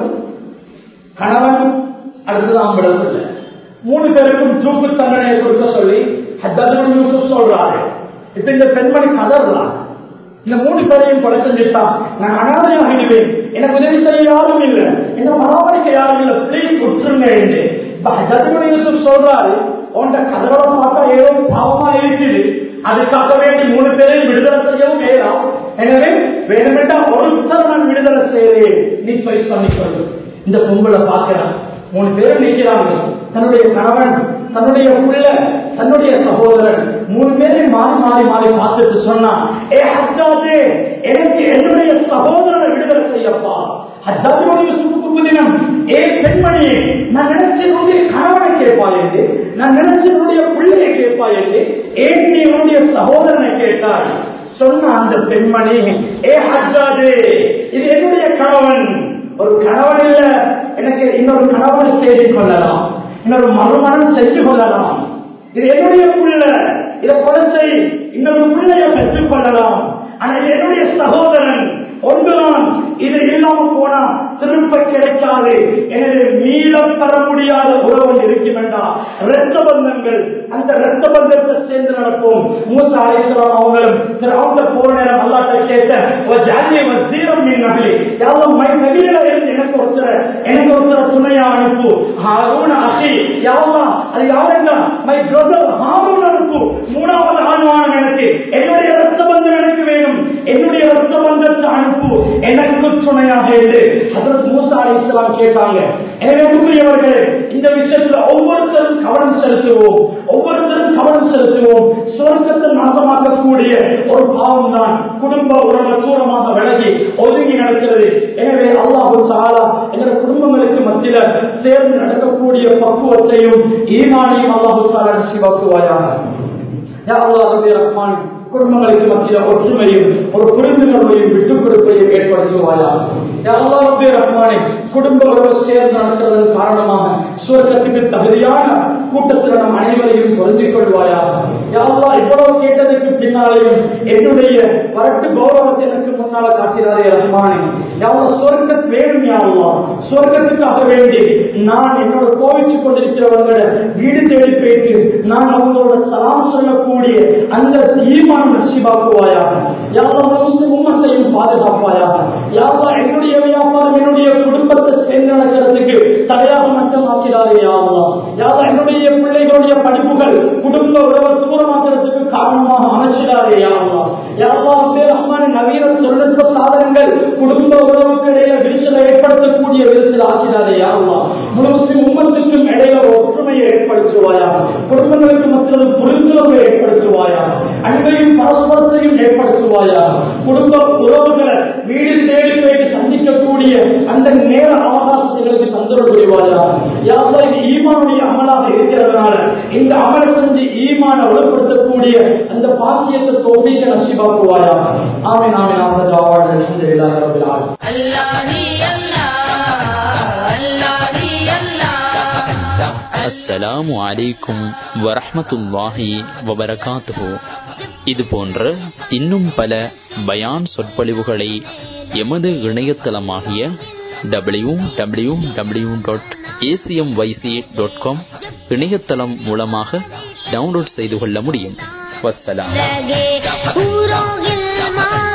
கணவன் அடுத்தது ஆம்பளம் இல்லை மூணு பேருக்கும் தூக்கு தண்டனையை கொடுக்க சொல்லி ஹஜ்ஜாஜுபடி யூசுப் சொல்றாரு இப்ப இந்த பெண்மணி கதறான் இந்த மூணு பேரையும் கொலை செஞ்சுட்டா நான் அனாதையாகிடுவேன் எனக்கு உதவி செய்ய யாரும் இல்லை என்ன பராமரிக்க யாரும் இல்லை பிளீஸ் விட்டுருங்க என்று இப்ப ஹஜ்ஜாஜுபடி யூசுப் சொல்றாரு உன்ட கதவை பார்த்தா ஏதோ பாவமா இருக்குது அதுக்காக வேண்டி மூணு பேரையும் விடுதலை செய்யவும் ஏறாம் எனவே வேணுமென்றா ஒருத்தர் நான் விடுதலை செய்யறேன் நீ சாய்ஸ் பண்ணிக்கொள்ளு இந்த பொங்கலை பார்க்கிறான் மூணு பேரும் நிற்கிறாங்க தன்னுடைய கணவன் தன்னுடைய புள்ள தன்னுடைய சகோதரன் மூணு பேரையும் மாறி மாறி மாறி பார்த்துட்டு சொன்னான் ஏ ஹஜ்ஜாஜே எனக்கு என்னுடைய சகோதரனை விடுதலை செய்யப்பா ஹஜ்ஜாஜுடைய சுருக்கு தினம் ஏ பெண்மணியே நான் நினைச்சதுடைய கணவனை கேட்பாய் என்று நான் நினைச்சதுடைய பிள்ளையை கேட்பாய் என்று ஏன் நீ உன்னுடைய சகோதரனை கேட்டாய் சொன்ன அந்த பெண்மணி ஏ ஹஜ்ஜாஜே இது என்னுடைய கணவன் ஒரு கணவன் இல்ல எனக்கு இன்னொரு கணவனை தேடிக் கொள்ளலாம் இன்னொரு மறுமணம் செஞ்சு கொள்ளலாம் இது என்னுடைய புள்ள இதை கொலை செய் இன்னொரு பிள்ளைய பெற்றுக் கொள்ளலாம் ஆனா இது என்னுடைய சகோதரன் ஒன்றுதான் இது இல்லாம போனா திரும்ப கிடைக்காது எனவே மீளம் பெற முடியாத உறவு இருக்க வேண்டாம் இரத்த பந்தங்கள் அந்த இரத்த பந்தத்தை சேர்ந்து நடப்போம் மூசா அலிஸ்லாம் அவங்களும் அவங்க போற நேரம் அல்லாட்ட கேட்ட ஒரு ஜாதிய வசீரம் மீன் நகலி யாரும் மை நபியில இருந்து எனக்கு ஒருத்தர் எனக்கு ஒருத்தர் துணையா அனுப்பு ஹாரூன் அஹி யாவா அது யாருங்க மை பிரதர் ஹாரூன் அனுப்பு மூணாவது ஆழ்வானம் எனக்கு என்னுடைய ரத்த பந்தம் எனக்கு வேணும் என்னுடைய ரத்த பந்தத்தை அனுப்பு எனக்கு துணையாக என்று அதற்கு மூசா அலி இஸ்லாம் கேட்டாங்க எனவே உண்மையவர்களே இந்த விஷயத்துல ஒவ்வொருத்தரும் கவனம் செலுத்துவோம் ஒவ்வொருத்தரும் கவனம் செலுத்துவோம் சுவர்க்கத்தை நாசமாக்கக்கூடிய ஒரு பாவம் தான் குடும்ப உறவு தூரமாக விலகி ஒதுங்கி நடக்கிறது எனவே அல்லாஹு தாலா எங்கள் குடும்பங்களுக்கு மத்தியில சேர்ந்து நடக்கக்கூடிய பக்குவத்தையும் ஈமானையும் அல்லாஹு தாலா சிவக்குவாயாக யா அல்லாஹ் ரஹ்மான் குடும்பங்களுக்கு மத்திய ஒற்றுமையும் ஒரு புரிந்துணர்வையும் விட்டுக் கொடுப்பையும் ஏற்படுத்துவாயா யாராவது ரஹ்மானே குடும்ப உறவு சேர்ந்து நடத்துவதன் காரணமாக சுவர்க்கத்துக்கு தகுதியான கூட்டத்தில் நம் அனைவரையும் பொருந்திக் கொள்வாயா யாவா இவ்வளவு கேட்டதற்கு பின்னாலேயும் என்னுடைய வரட்டு கௌரவத்தை எனக்கு முன்னால காட்டினாரே ரஹ்மானே யாவா சுவர்க்க வேணும் யாவா சுவர்க்கத்துக்காக வேண்டி நான் என்னோட கோவிச்சு கொண்டிருக்கிறவங்கள வீடு தேடி போயிட்டு நான் அவங்களோட சலாம் சொல்லக்கூடிய அந்த ஈமான் நசிபாக்குவாயா யாவா முஸ்லிம் உம்மத்தையும் பாதுகாப்பாயா யாவா என்னுடைய வியாபாரம் என்னுடைய குடும்பத்தை சேர்ந்து நடக்கிறதுக்கு தடையாக மட்டும் ஆக்கிறாரே யாவா யாவா என்னுடைய பிள்ளைகளுடைய படிப்புகள் குடும்ப உறவை தூரமாக்குறதுக்கு காரணமாக அமைச்சிடாரே யாவா யாவா ரஹ்மான நவீன தொழில்நுட்ப சாதனங்கள் குடும்ப உறவுக்கு இடையில விரிசலை ஏற்படுத்தக்கூடிய விதத்தில் ஆக்கிறாரே யாவா முழுவதும் உம்மத்துக்கும் இடையில ஒற்றுமையை ஏற்படுத்துவாயா குடும்பங்களுக்கு மற்றொரு புரிந்துணர்வை ஏற்படுத்துவாயா அன்பையும் பரஸ்பரத்தையும் ஏற்படுத்துவாயா குடும்ப உறவுகளை வீடு தேடி போயிட்டு சந்திக்கக்கூடிய அந்த நேர அவகாசங்களுக்கு தந்தர புரிவாயா யாவா இது ஈமானுடைய அமலாக இருக்கிறதுனால இந்த அமலை செஞ்சு ஈமான உடற்படுத்தக்கூடிய அந்த பாக்கியத்தை தோல்விக்க நசிபாக்குவாயா ஆமே நாமே நாம தாவாடு அல்ஹம்துலில்லாஹி ரப்பில் ஆலமீன் அஸ்ஸலாமு அலைக்கும் வரஹ்மத்துல்லாஹி வபரகாத்துஹு இது போன்ற இன்னும் பல பயான் சொற்பொழிவுகளை எமது இணையதளமாகிய W W W dot ACM YC dot com இணையதளம் மூலமாக டவுன்லோட் செய்து கொள்ள முடியும் வஸ்ஸலாம் लगे पूरों गिल्मा